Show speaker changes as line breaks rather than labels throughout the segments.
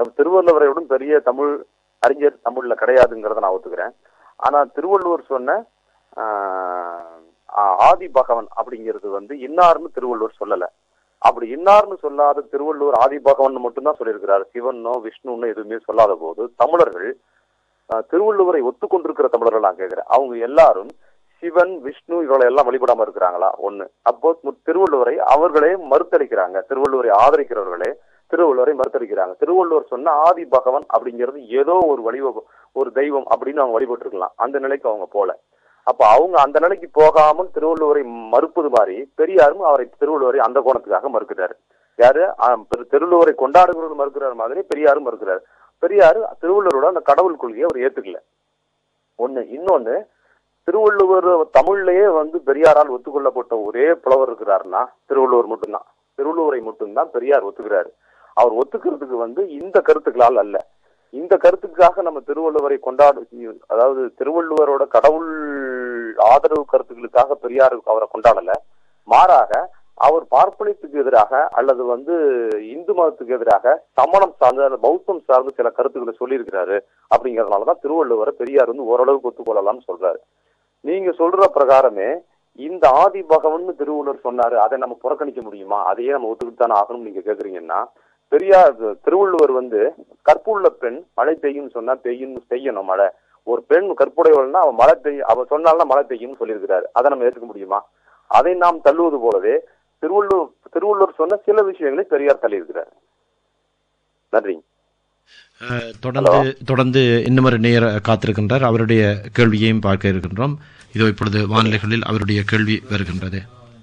நம்ம திருவள்ளுவரையோடும் பெரிய தமிழ் அறிஞர் தமிழ்ல கிடையாதுங்கிறத நான் ஒத்துக்கிறேன் ஆனா திருவள்ளுவர் சொன்ன ஆஹ், ஆ- ஆதி பகவன் அப்படிங்கிறது வந்து இன்னார்னு திருவள்ளுவர் சொல்லல அப்படி இன்னார்னு சொல்லாத திருவள்ளுவர் ஆதி பகவன் மட்டும்தான் சொல்லியிருக்கிறார் சிவனோ விஷ்ணுன்னு எதுவுமே சொல்லாத போது தமிழர்கள் ஆஹ், திருவள்ளுவரை ஒத்துக்கொண்டிருக்கிற தமிழர்கள் நான் கேட்கிறேன் அவங்க எல்லாரும் சிவன் விஷ்ணு இவர்களை எல்லாம் வழிபடாம இருக்கிறாங்களா ஒண்ணு அப்போ மு- திருவள்ளுவரை அவர்களே மறுத்தளிக்கிறாங்க திருவள்ளுவரை ஆதரிக்கிறவர்களே திருவள்ளுவரை மறுத்தளிக்கிறாங்க திருவள்ளுவர் சொன்ன ஆதி பகவன் அப்படிங்கிறது ஏதோ ஒரு வடிவ ஒரு தெய்வம் அப்படின்னு அவங்க வழிபட்டு இருக்கலாம் அந்த நிலைக்கு அவங்க போல அப்ப அவங்க அந்த நிலைக்கு போகாமல் திருவள்ளுவரை மறுப்பது மாதிரி பெரியாரும் அவரை திருவள்ளுவரை அந்த கோணத்துக்காக மறுக்கிறாரு யாரு ஆஹ் திரு- திருவள்ளுவரை கொண்டாடுகிறவர் மறுக்கிறார் மாதிரி பெரியாரும் மறுக்கிறார் பெரியாரு திருவள்ளுவரோட அந்த கடவுள் கொள்கையை அவர் ஏத்துக்கல ஒண்ணு இன்னொன்னு திருவள்ளுவர் தமிழ்லயே வந்து பெரியாரால் ஒத்துக்கொள்ளப்பட்ட ஒரே புலவர் இருக்கிறாருன்னா திருவள்ளுவர் மட்டும்தான் திருவள்ளுவரை மட்டும்தான் பெரியார் ஒத்துக்கிறாரு அவர் ஒத்துக்கிறதுக்கு வந்து இந்த கருத்துக்களால் அல்ல இந்த கருத்துக்காக நம்ம திருவள்ளுவரை கொண்டாடு அதாவது திருவள்ளுவரோட கடவுள் ஆதரவு கருத்துக்களுக்காக பெரியார் அவரை கொண்டாடல மாறாக அவர் பார்ப்பனியத்துக்கு எதிராக அல்லது வந்து இந்து மதத்துக்கு எதிராக சமணம் சார்ந்த அல்லது பௌத்தம் சார்ந்த சில கருத்துக்களை சொல்லியிருக்கிறாரு அப்படிங்கறதுனாலதான் திருவள்ளுவரை பெரியார் வந்து ஓரளவுக்கு ஒத்துக்கொள்ளலாம்னு சொல்றாரு நீங்க சொல்ற பிரகாரமே இந்த ஆதி பகவன் திருவள்ளுவர் சொன்னாரு அதை நம்ம புறக்கணிக்க முடியுமா அதையே நம்ம ஒத்துக்கிட்டு தானே ஆகணும் நீங்க கேக்குறீங்கன்னா பெரியார் திருவள்ளுவர் வந்து கற்புள்ள பெண் மழை பெய்யும் சொன்னா பெய்யும் பெய்யணும் மழை ஒரு பெண் கற்புடையவள்னா அவன் மழை பெய்யும் அவ சொன்னாலும் மழை பெய்யும்னு சொல்லியிருக்கிறாரு அதை நம்ம ஏற்றுக்க முடியுமா அதை நாம் தள்ளுவது போலவே திருவள்ளுவர் திருவள்ளுவர் சொன்ன சில விஷயங்களை பெரியார் தள்ளியிருக்கிறார் நன்றி
அஹ், தொடர்ந்து தொடர்ந்து இன்னும் ஒரு நேர காத்திருக்கின்றார் அவருடைய கேள்வியையும் பார்க்க இருக்கின்றோம் இதோ இப்பொழுது வானிலைகளில் அவருடைய கேள்வி வருகின்றது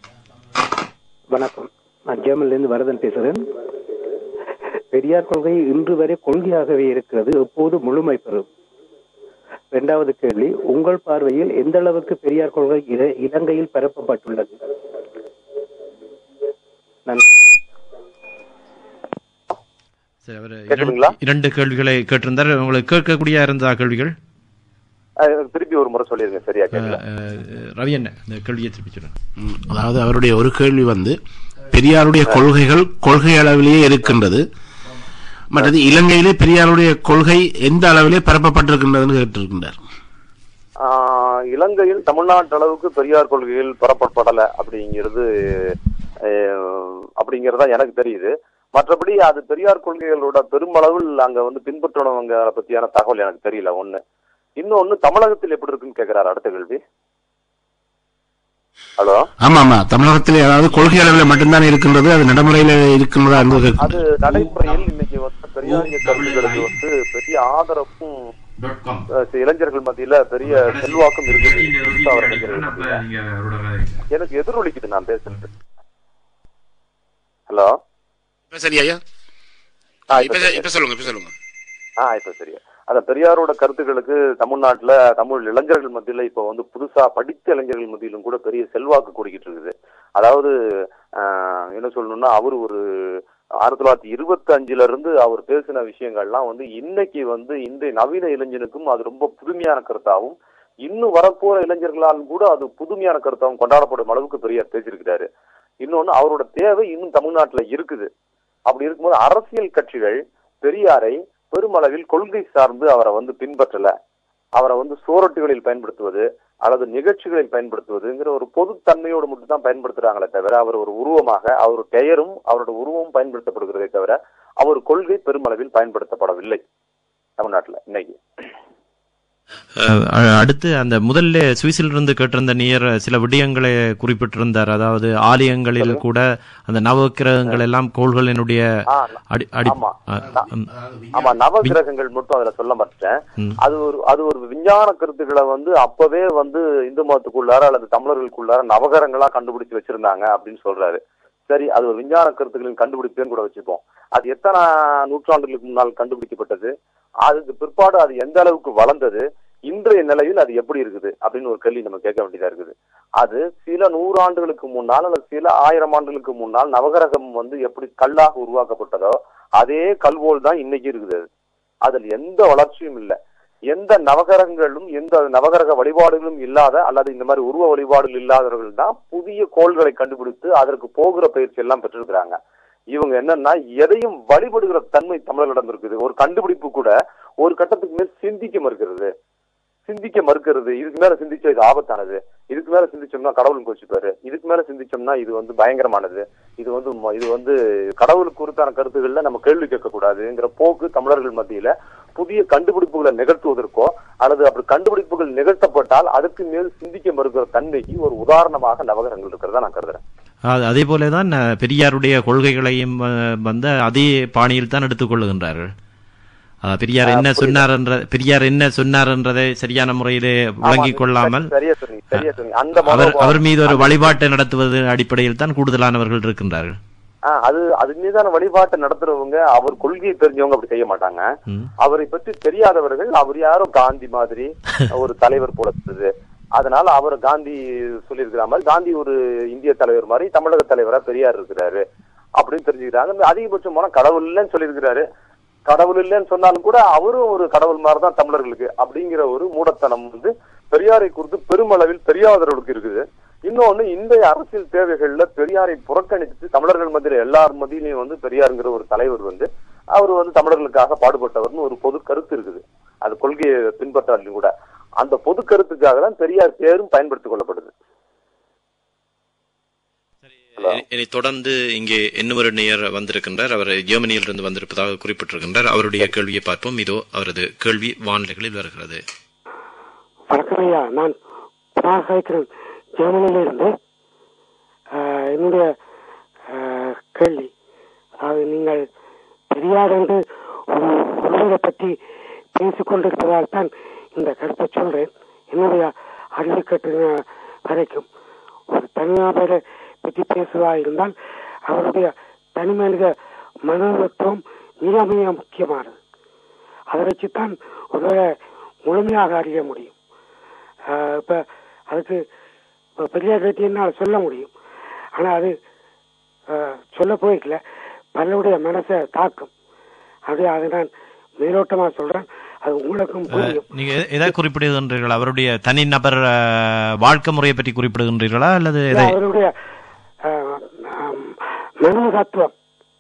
வணக்கம் நான் ஜெர்மன்லேருந்து வரதன் பேசுகிறேன் பெரியார் கொள்கை இன்று வரை கொள்கையாகவே இருக்கிறது எப்போது முழுமை பெறும் இரண்டாவது கேள்வி உங்கள் பார்வையில் எந்த அளவுக்கு பெரியார் கொள்கை இல- இலங்கையில் பரப்பப்பட்டுள்ளது நன்றி
சரி, அவர்
கேக்குதுங்களா?
இரண்டு- இரண்டு கேள்விகளை கேட்டிருந்தார் உங்களுக்கு கேட்கக்கூடிய இருந்ததா கேள்விகள்
அஹ் திருப்பி ஒரு முறை சொல்லிருங்க சரியா கேட்கல
அஹ், ரவி என்ன இந்த கேள்வியை திருப்பி சொல்லுங்க
ம், அதாவது அவருடைய ஒரு கேள்வி வந்து பெரியாருடைய கொள்கைகள் கொள்கை அளவிலேயே இருக்கின்றது மற்றது இலங்கையிலே பெரியாருடைய கொள்கை எந்த அளவிலே பரப்பப்பட்டிருக்கின்றதுன்னு கேட்டிருக்கின்றார்
ஆஹ் இலங்கையில் தமிழ்நாட்டு அளவுக்கு பெரியார் கொள்கைகள் பரப்பப்படல அப்படிங்கிறது அஹ், அப்படிங்கறதா எனக்கு தெரியுது மற்றபடி அது பெரியார் கொள்கைகளோட பெருமளவில் அங்க வந்து பின்பற்றவங்க பத்தியான தகவல் எனக்கு தெரியல ஒண்ணு இன்னொன்னு தமிழகத்தில் எப்படி இருக்குன்னு கேக்குறாரு அடுத்த கேள்வி ஹலோ
ஆமா ஆமா தமிழகத்திலே அதாவது கொள்கை அளவில் மட்டும்தான் இருக்கின்றது அது நடைமுறையில இருக்கின்றதா என்பது கேட்க-
அது நடைமுறையில் இன்னைக்கு வந்து பெரியாரிய கருத்துக்களுக்கு வந்து பெரிய ஆதரவும் அஹ், இளைஞர்கள் மத்தியில பெரிய செல்வாக்கும் இருக்குது புதுசா வர இளைஞர்கள் மத்தியில. எனக்கு எதிரொலிக்குது நான் பேசுறது ஹலோ
இப்ப சரி ஐயா
ஆ,
இப்ப
இப்ப
இப்ப சொல்லுங்க இப்ப சொல்லுங்க
ஆ இப்ப சரியா அந்த பெரியாரோட கருத்துக்களுக்கு தமிழ்நாட்டுல தமிழ் இளைஞர்கள் மத்தியில இப்ப வந்து புதுசா படித்த இளைஞர்கள் மத்தியிலும் கூட பெரிய செல்வாக்கு கூடிக்கிட்டு இருக்குது அதாவது ஆஹ், என்ன சொல்லணும்னா அவர் ஒரு ஆயிரத்தி தொள்ளாயிரத்தி இருபத்தி அஞ்சுல இருந்து அவர் பேசின விஷயங்கள்லாம் வந்து இன்னைக்கு வந்து இன்றைய நவீன இளைஞனுக்கும் அது ரொம்ப புதுமையான கருத்தாகவும் இன்னும் வரப்போற இளைஞர்களால் கூட அது புதுமையான கருத்தாகவும் கொண்டாடப்படும் அளவுக்கு பெரியார் பேசியிருக்கிறாரு இன்னொன்னு அவரோட தேவை இன்னும் தமிழ்நாட்டுல இருக்குது அப்படி இருக்கும்போது அரசியல் கட்சிகள் பெரியாரை பெருமளவில் கொள்கை சார்ந்து அவரை வந்து பின்பற்றல அவரை வந்து சோரட்டுகளில் பயன்படுத்துவது அல்லது நிகழ்ச்சிகளில் பயன்படுத்துவதுங்கிற ஒரு பொதுத்தன்மையோடு மட்டும் தான் பயன்படுத்துறாங்களே தவிர அவர் ஒரு உருவமாக அவர் பெயரும் அவரோட உருவமும் பயன்படுத்தப்படுகிறதே தவிர அவர் கொள்கை பெருமளவில் பயன்படுத்தப்படவில்லை தமிழ்நாட்டுல இன்னைக்கு
அஹ், அ- அடுத்து அந்த முதல்ல சுவிஸில் இருந்து கேட்டிருந்த நேர் சில விடயங்களை குறிப்பிட்டிருந்தார் அதாவது ஆலயங்களில் கூட அந்த நவக்கிரகங்கள் எல்லாம் கோள்களினுடைய
ஆ,
அடி அடி
ஆமா.
அஹ், ம்,
ஆமா நவகிரகங்கள் மட்டும் அதுல சொல்ல மாட்டேன்
ம்.
அது ஒரு அது ஒரு விஞ்ஞான கருத்துக்களை வந்து அப்பவே வந்து இந்து மதத்துக்குள்ளார அல்லது தமிழர்களுக்குள்ளார நவகரங்களா கண்டுபிடிச்சு வச்சிருந்தாங்க அப்படின்னு சொல்றாரு சரி அது ஒரு விஞ்ஞான கருத்துக்களின் கண்டுபிடிப்பேன்னு கூட வச்சுப்போம் அது எத்தனை நூற்றாண்டுகளுக்கு முன்னால் கண்டுபிடிக்கப்பட்டது அதுக்கு பிற்பாடு அது எந்த அளவுக்கு வளர்ந்தது இன்றைய நிலையில் அது எப்படி இருக்குது அப்படின்னு ஒரு கேள்வி நம்ம கேட்க வேண்டியதா இருக்குது அது சில நூறாண்டுகளுக்கு முன்னால் அல்லது சில ஆயிரம் ஆண்டுகளுக்கு முன்னால் நவகிரகம் வந்து எப்படி கல்லாக உருவாக்கப்பட்டதோ அதே கல்வோல் தான் இன்னைக்கு இருக்குது அது. அதில் எந்த வளர்ச்சியும் இல்லை எந்த நவகரங்களும் எந்த நவகரக வழிபாடுகளும் இல்லாத அல்லது இந்த மாதிரி உருவ வழிபாடுகள் இல்லாதவர்கள் தான் புதிய கோள்களை கண்டுபிடித்து அதற்கு போகிற பயிற்சி எல்லாம் பெற்றிருக்கிறாங்க இவங்க என்னன்னா எதையும் வழிபடுகிற தன்மை தமிழர்களிடம் இருக்குது ஒரு கண்டுபிடிப்பு கூட ஒரு கட்டத்துக்கு மேல் சிந்திக்க மறுக்கிறது சிந்திக்க மறுக்கிறது இதுக்கு மேல சிந்திச்சா இது ஆபத்தானது இதுக்கு மேல சிந்திச்சோம்னா கடவுள் கோச்சிப்பாரு இதுக்கு மேல சிந்திச்சோம்னா இது வந்து பயங்கரமானது இது வந்து ம- இது வந்து கடவுளுக்கு குறித்தான கருத்துக்கள்ல நம்ம கேள்வி கேட்க கூடாதுங்கிற போக்கு தமிழர்கள் மத்தியில புதிய கண்டுபிடிப்புகளை நிகழ்த்துவதற்கோ அல்லது அப்படி கண்டுபிடிப்புகள் நிகழ்த்தப்பட்டால் அதுக்கு மேல் சிந்திக்க மறுக்கிற தன்மைக்கு ஒரு உதாரணமாக நவகரங்கள் இருக்கிறதா நான் கருதுறேன்
அது- அதே போலதான் அஹ், பெரியாருடைய கொள்கைகளையும் அஹ், வந்து அதே பாணியில் தான் எடுத்துக்கொள்ளுகின்றார்கள் அஹ், பெரியார் என்ன சொன்னார் என்ற பெரியார் என்ன சொன்னார் என்றதை சரியான முறையிலே விளங்கிக் கொள்ளாமல்
சரியா சொன்னீங்க சரியா சொன்னீங்க அந்த
அவர்
மனோபாவம்
அவர் மீது ஒரு வழிபாட்டை நடத்துவது அடிப்படையில் தான் கூடுதலானவர்கள் இருக்கின்றார்கள்
ஆ, அது அது மீதான வழிபாட்டை நடத்துறவங்க அவர் கொள்கையை தெரிஞ்சவங்க அப்படி செய்ய மாட்டாங்க
ம்.
அவரை பற்றி தெரியாதவர்கள் அவர் யாரோ காந்தி மாதிரி ஒரு தலைவர் போல இருந்தது அதனால அவர் காந்தி சொல்லியிருக்கிற மாதிரி காந்தி ஒரு இந்திய தலைவர் மாதிரி தமிழக தலைவரா பெரியார் இருக்கிறாரு அப்படின்னு தெரிஞ்சுக்கிறாங்க அதிகபட்சம் போனா கடவுள் இல்லைன்னு சொல்லியிருக்கிறாரு கடவுள் இல்லைன்னு சொன்னாலும் கூட அவரும் ஒரு கடவுள் மாதிரி தான் தமிழர்களுக்கு அப்படிங்கிற ஒரு மூடத்தனம் வந்து பெரியாரை குறித்து பெருமளவில் தெரியாதவர்களுக்கு இருக்குது இன்னொன்னு இன்றைய அரசியல் தேவைகள்ல பெரியாரை புறக்கணித்து தமிழர்கள் மத்தியில எல்லார் மத்தியிலையும் வந்து பெரியாருங்கிற ஒரு தலைவர் வந்து அவர் வந்து தமிழர்களுக்காக பாடுபட்டவர்னு ஒரு பொது கருத்து இருக்குது அது கொள்கையை பின்பற்றாலும் கூட அந்த பொது கருத்துக்காக தான் பெரியார் பேரும் பயன்படுத்திக் கொள்ளப்படுது
இனி- இனி தொடர்ந்து இங்கே இன்னொரு நேயர் வந்திருக்கின்றார் அவர் ஜெர்மனியிலிருந்து வந்திருப்பதாக குறிப்பிட்டிருக்கின்றார் அவருடைய கேள்வியை பார்ப்போம் இதோ அவரது கேள்வி வானிலைகளில் வருகிறது
வணக்கம் ஐயா நான் புதாக இருக்கிறேன் ஜெர்மனியில இருந்து ஆஹ், என்னுடைய ஆஹ், கேள்வி அதாவது நீங்கள் பெரியார் என்று ஒரு ஒருவரை பற்றி பேசிக் கொண்டிருப்பதால் தான் இந்த கருத்தை சொல்றேன் என்னுடைய அறிவு கட்டுன வரைக்கும் ஒரு தனிநபரை பற்றி பேசுவதா இருந்தால் அவருடைய தனி மனித மனோதத்துவம் மிக மிக முக்கியமானது அதை வச்சுத்தான் ஒருவேளை முழுமையாக அறிய முடியும் ஆஹ் இப்ப அதுக்கு இப்ப பெரியார் பற்றி என்னால் சொல்ல முடியும் ஆனா அது ஆஹ் சொல்ல போய்க்கல பலருடைய மனசை தாக்கும் அப்படியே அதை நான் மேலோட்டமா சொல்றேன் அது உங்களுக்கும் புரியும்
நீங்க எ- எதை குறிப்பிடுகின்றீர்கள் அவருடைய தனிநபர் அஹ், வாழ்க்கை முறையை பற்றி குறிப்பிடுகின்றீர்களா அல்லது எதை
அவருடைய ஆஹ், ஆம், மனோ தத்துவம்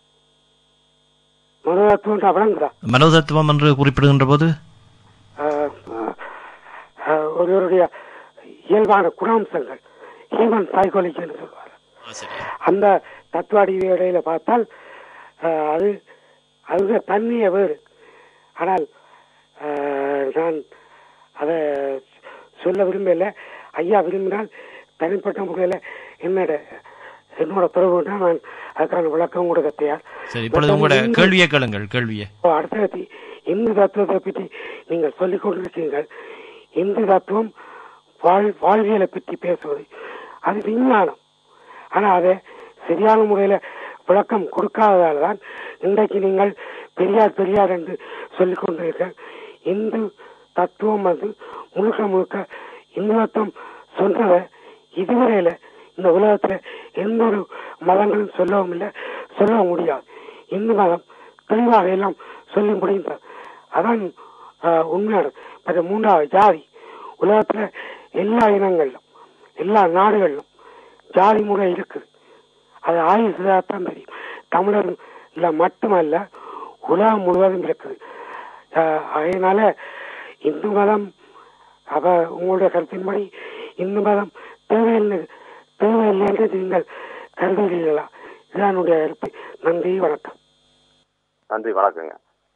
மனோ தத்துவம் வழங்குதா
மனோதத்துவம் என்று குறிப்பிடுகின்ற போது
ஆஹ், ஆஹ், ஒருவருடைய இயல்பான குணாம்சங்கள் ஹியூமன் சைக்காலஜின்னு சொல்வார் அந்த தத்துவ அடிப்படையில பார்த்தால் ஆஹ், அது அது தன்மையை வேறு ஆனால் ஆஹ், நான் அதை சொல்ல விரும்பல ஐயா விரும்பினால் தனிப்பட்ட முறையில் என்னோட என்னோட தொடர்புனா நான் அதுக்கான விளக்கம் கொடுக்க தயார்
சரி இப்பொழுது உங்களோட
மற்ற
கேள்வியை கேளுங்கள் கேள்வியை
இப்போ அடுத்தது இந்து தத்துவத்தை பற்றி நீங்கள் சொல்லிக் கொண்டிருக்கீங்கள் இந்து தத்துவம் வாழ் வாழ்வியலை பற்றி பேசுவது அது விஞ்ஞானம் ஆனா அதை சரியான முறையில விளக்கம் கொடுக்காததால் தான் இன்றைக்கு நீங்கள் பெரியார் பெரியார் என்று சொல்லிக் கொண்டிருக்க இந்து தத்துவம் வந்து முழுக்க முழுக்க இந்து தத்துவம் சொன்னதை இதுவரையில இந்த உலகத்துல எந்த ஒரு மதங்களும் சொல்லவும் இல்லை சொல்லவும் முடியாது இந்து மதம் தெளிவாக எல்லாம் சொல்லி முடிந்தார் அதான் ஆஹ், உண்மையான மற்ற மூன்றாவது ஜாதி உலகத்துல எல்லா இனங்களிலும் எல்லா நாடுகளிலும் ஜாதி முறை இருக்குது அது ஆயுசுதான் தெரியும் தமிழர் இல்ல மட்டுமல்ல உலகம் முழுவதும் இருக்குது ஆஹ், அதனால இந்து மதம் அவ உங்களுடைய கருத்தின்படி இந்து மதம் தேவையில்லை தேவையில்லை என்று நீங்கள் கருதுகிறீர்களா இதுதான் என்னுடைய கருத்து நன்றி வணக்கம்
நன்றி வணக்கங்க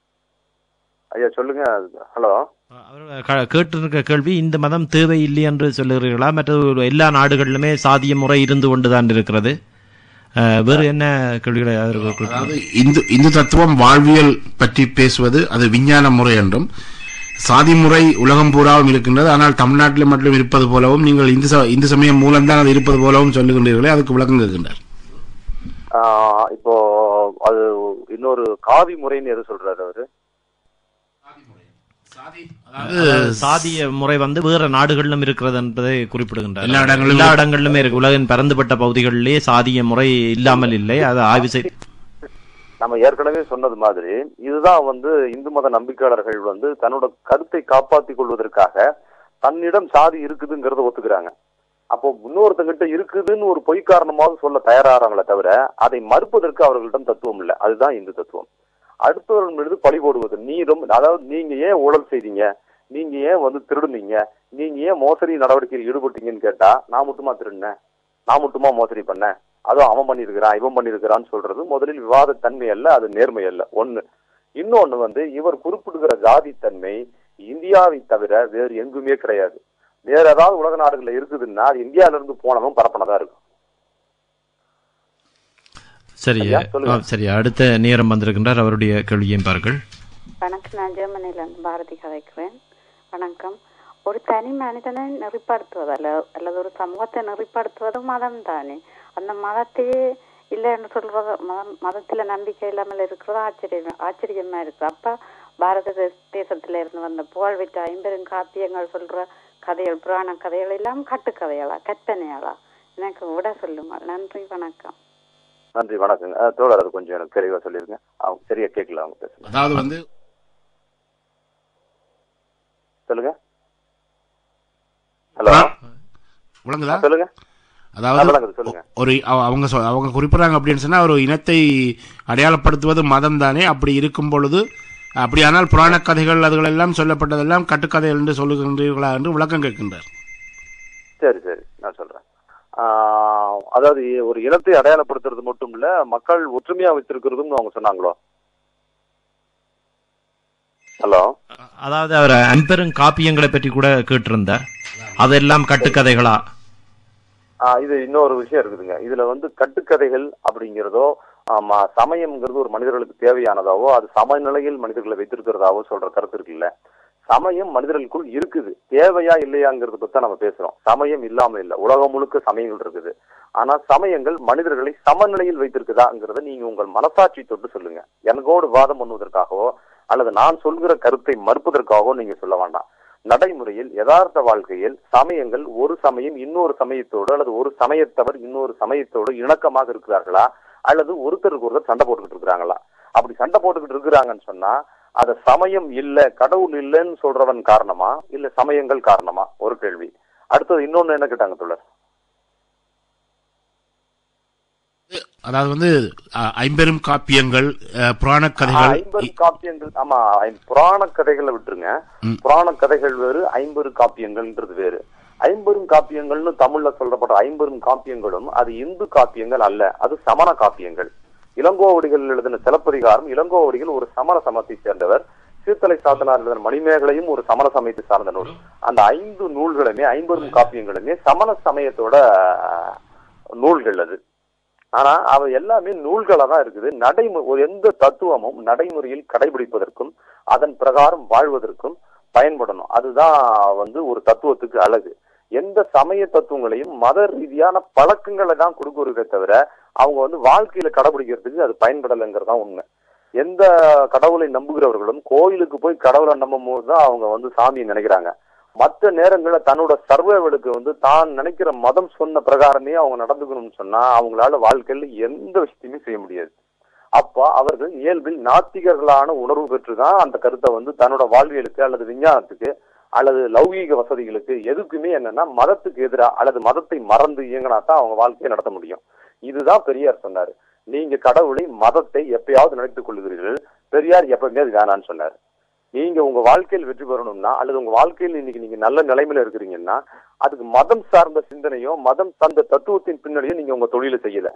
ஐயா சொல்லுங்க ஹலோ
அவர் க- கேட்டிருக்க கேள்வி இந்த மதம் தேவை இல்லை என்று சொல்லுகிறீர்களா மற்ற எல்லா நாடுகளிலுமே சாதிய முறை இருந்து கொண்டுதான் இருக்கிறது அஹ், வேறு என்ன கேள்விகளை அவர்கள் குறிப்பிட்டார்?
அதாவது இந்து இந்து தத்துவம் வாழ்வியல் பற்றி பேசுவது அது விஞ்ஞான முறை என்றும் சாதி முறை உலகம் பூராவும் இருக்கின்றது ஆனால் தமிழ்நாட்டில் மட்டும் இருப்பது போலவும் நீங்கள் இந்து ச- இந்து சமயம் மூலம்தான் அது இருப்பது போலவும் சொல்லுகின்றீர்களே அதுக்கு விளக்கம் கேட்கின்றார்
ஆஹ் இப்போ அது இன்னொரு காவி முறைன்னு எது சொல்றாரு அவரு
அதாவது சாதிய முறை வந்து வேற நாடுகளிலும் இருக்கிறது என்பதை குறிப்பிடுகின்றார்
எல்லா இடங்களிலும்
எல்லா இடங்களிலுமே இருக்கு உலகின் பரந்துபட்ட பகுதிகளிலே சாதிய முறை இல்லாமல் இல்லை அதை ஆய்வு செய்து
நம்ம ஏற்கனவே சொன்னது மாதிரி இதுதான் வந்து இந்து மத நம்பிக்கையாளர்கள் வந்து தன்னோட கருத்தை காப்பாற்றிக் கொள்வதற்காக தன்னிடம் சாதி இருக்குதுங்கிறத ஒத்துக்கிறாங்க அப்போ இன்னொருத்தங்கிட்ட இருக்குதுன்னு ஒரு பொய் காரணமாக சொல்ல தயாராகிறாங்களே தவிர அதை மறுப்பதற்கு அவர்களிடம் தத்துவம் இல்லை அதுதான் இந்து தத்துவம் அடுத்தவர்கள் மீது பழி போடுவது நீ ரொம்ப அதாவது நீங்க ஏன் ஊழல் செய்றீங்க நீங்க ஏன் வந்து திருடுனீங்க நீங்க ஏன் மோசடி நடவடிக்கையில் ஈடுபட்டீங்கன்னு கேட்டா நான் மட்டுமா திருடினேன் நான் மட்டுமா மோசடி பண்ணேன் அதுவும் அவன் பண்ணியிருக்கிறான் இவன் பண்ணியிருக்கிறான்னு சொல்றது முதலில் விவாத தன்மை அல்ல அது நேர்மை அல்ல ஒண்ணு இன்னொன்னு வந்து இவர் குறிப்பிடுகிற ஜாதி தன்மை இந்தியாவை தவிர வேறு எங்குமே கிடையாது வேற ஏதாவது உலக நாடுகள்ல இருக்குதுன்னா அது இந்தியால இருந்து போனவன் பரப்பனதா இருக்கும்
சரி
ஐயா, சொல்லுங்க.
ஆ, சரி அடுத்த நேரம் வந்திருக்கின்றார் அவருடைய கேள்வியையும் பாருங்கள்
வணக்கம் நான் ஜெர்மனியிலிருந்து பாரதி கதைக்கிறேன் வணக்கம் ஒரு தனி மனிதனை நெறிப்படுத்துவது அல்ல அல்லது ஒரு சமூகத்தை நெறிப்படுத்துவது மதம் தானே அந்த மதத்தையே இல்லை என்று சொல்றது மதம் மதத்துல நம்பிக்கை இல்லாமல் இருக்கிறது ஆச்சரியம் ஆச்சரியமா இருக்கு அப்ப பாரத தேச- தேசத்துல இருந்து வந்த புகழ்பெற்ற ஐம்பெரும் காப்பியங்கள் சொல்ற கதைகள் புராண கதைகள் எல்லாம் கட்டுக்கதைகளா கற்பனையாளா எனக்கு விட சொல்லுங்கள் நன்றி வணக்கம்
நன்றி வணக்கங்க அஹ், தோழர் அது கொஞ்சம் எனக்கு தெளிவா சொல்லிருங்க அவங்க சரியா கேட்கல அவங்க பேசுங்க
அதாவது வந்து
சொல்லுங்க ஹலோ
விளங்குதா
சொல்லுங்க
அதாவது
விளங்குது, சொல்லுங்க.
ஒரு அவ- அவங்க சொ- அவங்க குறிப்பிடுறாங்க அப்படின்னு சொன்னா ஒரு இனத்தை அடையாளப்படுத்துவது மதம் தானே அப்படி இருக்கும் பொழுது அப்படியானால் புராண கதைகள் அதுகள் எல்லாம் சொல்லப்பட்டதெல்லாம் கட்டுக்கதைகள் என்று சொல்லுகின்றீர்களா என்று விளக்கம் கேட்கின்றார்
சரி சரி நான் சொல்றேன் ஆஹ், அதாவது ஒரு இனத்தை அடையாளப்படுத்துறது மட்டும் இல்ல மக்கள் ஒற்றுமையா வச்சிருக்கிறதும் அவங்க சொன்னாங்களோ ஹலோ
அதாவது அவர் அன்பெரும் காப்பியங்களை பற்றி கூட கேட்டிருந்தார் அதெல்லாம் கட்டுக்கதைகளா
ஆஹ் இது இன்னொரு விஷயம் இருக்குதுங்க இதுல வந்து கட்டுக்கதைகள் அப்படிங்கிறதோ ஆமா சமயம்ங்கிறது ஒரு மனிதர்களுக்கு தேவையானதாவோ அது சமநிலையில் மனிதர்களை வைத்திருக்கிறதாவோ சொல்ற கருத்து இருக்குல்ல சமயம் மனிதர்களுக்குள் இருக்குது தேவையா இல்லையாங்கிறத பத்தி தான் நம்ம பேசுறோம் சமயம் இல்லாம இல்ல உலகம் முழுக்க சமயங்கள் இருக்குது ஆனா சமயங்கள் மனிதர்களை சமநிலையில் வைத்திருக்குதாங்கிறத நீங்க உங்கள் மனசாட்சி தொட்டு சொல்லுங்க எனக்கோடு வாதம் பண்ணுவதற்காகவோ அல்லது நான் சொல்கிற கருத்தை மறுப்பதற்காகவோ நீங்க சொல்ல வேண்டாம் நடைமுறையில் யதார்த்த வாழ்க்கையில் சமயங்கள் ஒரு சமயம் இன்னொரு சமயத்தோடு அல்லது ஒரு சமயத்தவர் இன்னொரு சமயத்தோடு இணக்கமாக இருக்கிறார்களா அல்லது ஒருத்தருக்கு ஒருத்தர் சண்டை போட்டுக்கிட்டு இருக்கிறாங்களா அப்படி சண்டை போட்டுக்கிட்டு இருக்கிறாங்கன்னு சொன்னா அது சமயம் இல்ல கடவுள் இல்லைன்னு சொல்றவன் காரணமா இல்ல சமயங்கள் காரணமா ஒரு கேள்வி அடுத்தது இன்னொன்னு என்ன கேட்டாங்க தோழர்
அதாவது வந்து அ- ஐம்பெரும் காப்பியங்கள் அ, புராண கதைகள்
ஐம்பது காப்பியங்கள் ஆமா ஐ- புராண கதைகளை விட்டுருங்க
ம்.
புராண கதைகள் வேறு ஐம்பது காப்பியங்கள்ன்றது வேறு ஐம்பெரும் காப்பியங்கள்னு தமிழ்ல சொல்லப்பட்ட ஐம்பெரும் காப்பியங்களும் அது இந்து காப்பியங்கள் அல்ல அது சமண காப்பியங்கள் இளங்கோவடிகள் எழுதின சிலப்பதிகாரம் இளங்கோவடிகள் ஒரு சமண சமத்தை சேர்ந்தவர் சீர்த்தலை சாத்தனார் எழுதின மணிமேகலையும் ஒரு சமண சமயத்தை சார்ந்த நூல் அந்த ஐந்து நூல்களுமே ஐம்பெரும் காப்பியங்களுமே சமண சமயத்தோட அஹ், நூல்கள் அது ஆனா அவை எல்லாமே நூல்களா தான் இருக்குது நடைமு ஒரு எந்த தத்துவமும் நடைமுறையில் கடைபிடிப்பதற்கும் அதன் பிரகாரம் வாழ்வதற்கும் பயன்படணும் அதுதான் வந்து ஒரு தத்துவத்துக்கு அழகு எந்த சமய தத்துவங்களையும் மத ரீதியான பழக்கங்களை தான் கொடுக்குறதே தவிர அவங்க வந்து வாழ்க்கையில கடைபிடிக்கிறதுக்கு அது பயன்படலைங்கிறது தான் உண்மை எந்த கடவுளை நம்புகிறவர்களும் கோயிலுக்கு போய் கடவுளை நம்பும் போது தான் அவங்க வந்து சாமியை நினைக்கிறாங்க மற்ற நேரங்கள்ல தன்னோட சர்வைவலுக்கு வந்து தான் நினைக்கிற மதம் சொன்ன பிரகாரமே அவங்க நடந்துக்கணும்னு சொன்னா அவங்களால வாழ்க்கையில எந்த விஷயத்தையுமே செய்ய முடியாது அப்ப அவர்கள் இயல்பில் நாத்திகர்களான உணர்வு பெற்றுதான் அந்த கருத்தை வந்து தன்னோட வாழ்வியலுக்கு அல்லது விஞ்ஞானத்துக்கு அல்லது லௌகீக வசதிகளுக்கு எதுக்குமே என்னன்னா மதத்துக்கு எதிரா அல்லது மதத்தை மறந்து இயங்கினா தான் அவங்க வாழ்க்கையை நடத்த முடியும் இதுதான் பெரியார் சொன்னாரு நீங்க கடவுளை மதத்தை எப்பயாவது நினைத்துக் கொள்கிறீர்கள் பெரியார் எப்பவுமே அது வேணான்னு சொன்னாரு நீங்க உங்க வாழ்க்கையில் வெற்றி பெறணும்னா அல்லது உங்க வாழ்க்கையில் இன்னைக்கு நீங்க நல்ல நிலைமையில இருக்கிறீங்கன்னா அதுக்கு மதம் சார்ந்த சிந்தனையோ மதம் சார்ந்த தத்துவத்தின் பின்னணியோ நீங்க உங்க தொழிலை செய்யல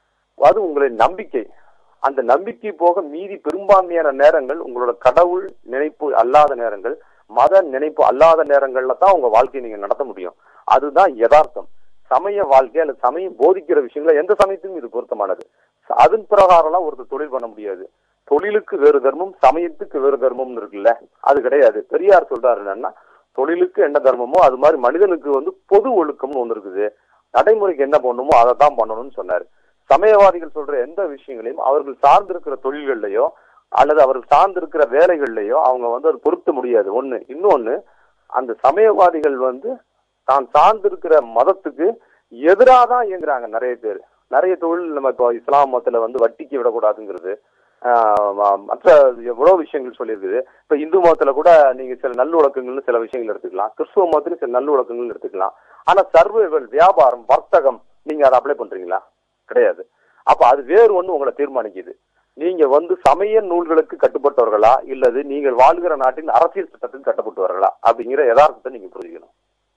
அது உங்களின் நம்பிக்கை அந்த நம்பிக்கை போக மீதி பெரும்பான்மையான நேரங்கள் உங்களோட கடவுள் நினைப்பு அல்லாத நேரங்கள் மத நினைப்பு அல்லாத நேரங்கள்ல தான் உங்க வாழ்க்கையை நீங்க நடத்த முடியும் அதுதான் யதார்த்தம் சமய வாழ்க்கை அல்லது சமயம் போதிக்கிற விஷயங்களை எந்த சமயத்திலும் இது பொருத்தமானது அதன் பிரகாரம்லாம் ஒருத்தர் தொழில் பண்ண முடியாது தொழிலுக்கு வேறு தர்மம் சமயத்துக்கு வேறு தர்மம்னு இருக்குல்ல அது கிடையாது பெரியார் சொல்றாரு என்னன்னா தொழிலுக்கு என்ன தர்மமோ அது மாதிரி மனிதனுக்கு வந்து பொது ஒழுக்கம்னு ஒண்ணு இருக்குது நடைமுறைக்கு என்ன பண்ணணுமோ அதை தான் பண்ணணும்னு சொன்னாரு சமயவாதிகள் சொல்ற எந்த விஷயங்களையும் அவர்கள் சார்ந்திருக்கிற தொழில்கள்லயோ அல்லது அவர்கள் சார்ந்திருக்கிற வேலைகள்லயோ அவங்க வந்து அது பொருத்த முடியாது ஒண்ணு இன்னொன்னு அந்த சமயவாதிகள் வந்து தான் சார்ந்திருக்கிற மதத்துக்கு எதிராக தான் இயங்குறாங்க நிறைய பேர் நிறைய தொழில் நம்ம இப்போ இஸ்லாம் மதத்துல வந்து வட்டிக்கு விடக்கூடாதுங்கிறது ஆஹ் ம- மற்ற எவ்வளவு விஷயங்கள் சொல்லியிருக்குது இப்ப இந்து மதத்துல கூட நீங்க சில நல்லொழக்கங்கள்னு சில விஷயங்கள் எடுத்துக்கலாம் கிறிஸ்துவ மதத்துல சில நல்லொழக்கங்கள் எடுத்துக்கலாம் ஆனா சர்வைவல் வியாபாரம் வர்த்தகம் நீங்க அதை அப்ளை பண்றீங்களா கிடையாது அப்ப அது வேறு ஒண்ணு உங்களை தீர்மானிக்குது நீங்க வந்து சமய நூல்களுக்கு கட்டுப்பட்டவர்களா இல்லது நீங்கள் வாழ்கிற நாட்டின் அரசியல் சட்டத்துக்கு கட்டுப்பட்டவர்களா அப்படிங்கிற யதார்த்தத்தை நீங்க புரிஞ்சுக்கணும்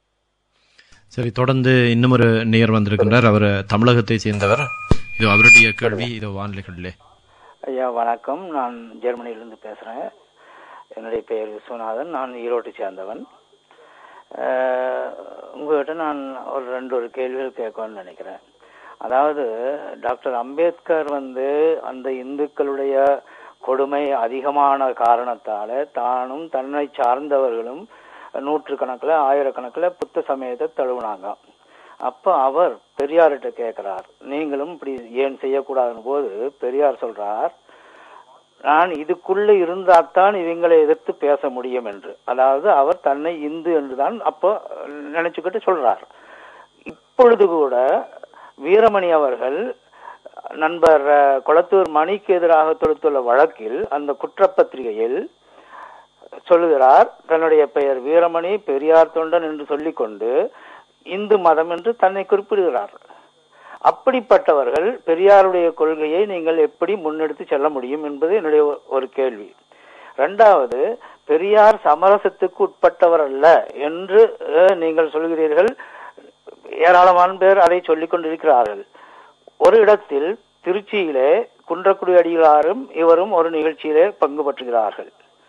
சரி தொடர்ந்து இன்னும் ஒரு நேர் வந்திருக்கின்றார் அவர் தமிழகத்தை சேர்ந்தவர் இது அவருடைய கேள்வி இது வானிலைகளிலே
ஐயா வணக்கம் நான் ஜெர்மனியிலிருந்து பேசுகிறேன் என்னுடைய பெயர் விஸ்வநாதன் நான் ஈரோட்டை சேர்ந்தவன் அஹ், உங்ககிட்ட நான் ஒரு ரெண்டு ஒரு கேள்விகள் கேட்கணும்னு நினைக்கிறேன் அதாவது டாக்டர் அம்பேத்கர் வந்து அந்த இந்துக்களுடைய கொடுமை அதிகமான காரணத்தால தானும் தன்னை சார்ந்தவர்களும் நூற்றுக்கணக்கில் ஆயிரக்கணக்கில் புத்த சமயத்தை தழுவுனாங்க அப்ப அவர் பெரியார்கிட்ட கேட்கிறார் நீங்களும் இப்படி ஏன் செய்யக்கூடாதுன்னு போது பெரியார் சொல்றார் நான் இதுக்குள்ள இருந்தால்தான் இவங்களை எதிர்த்து பேச முடியும் என்று அதாவது அவர் தன்னை இந்து என்றுதான் அப்போ நினைச்சுக்கிட்டு சொல்றார் இப்பொழுது கூட வீரமணி அவர்கள் நண்பர் அஹ், கொளத்தூர் மணிக்கு எதிராக தொடுத்துள்ள வழக்கில் அந்த குற்றப்பத்திரிகையில் சொல்லுகிறார் தன்னுடைய பெயர் வீரமணி பெரியார் தொண்டன் என்று சொல்லிக்கொண்டு இந்து மதம் என்று தன்னை குறிப்பிடுகிறார் அப்படிப்பட்டவர்கள் பெரியாருடைய கொள்கையை நீங்கள் எப்படி முன்னெடுத்து செல்ல முடியும் என்பது என்னுடைய ஒ- ஒரு கேள்வி இரண்டாவது பெரியார் சமரசத்துக்கு உட்பட்டவர் அல்ல என்று அஹ், நீங்கள் சொல்கிறீர்கள் ஏராளமான பேர் அதை சொல்லிக் கொண்டிருக்கிறார்கள் ஒரு இடத்தில் திருச்சியிலே குன்றக்குடி அடிகளாரும் இவரும் ஒரு நிகழ்ச்சியிலே பங்கு பற்றுகிறார்கள்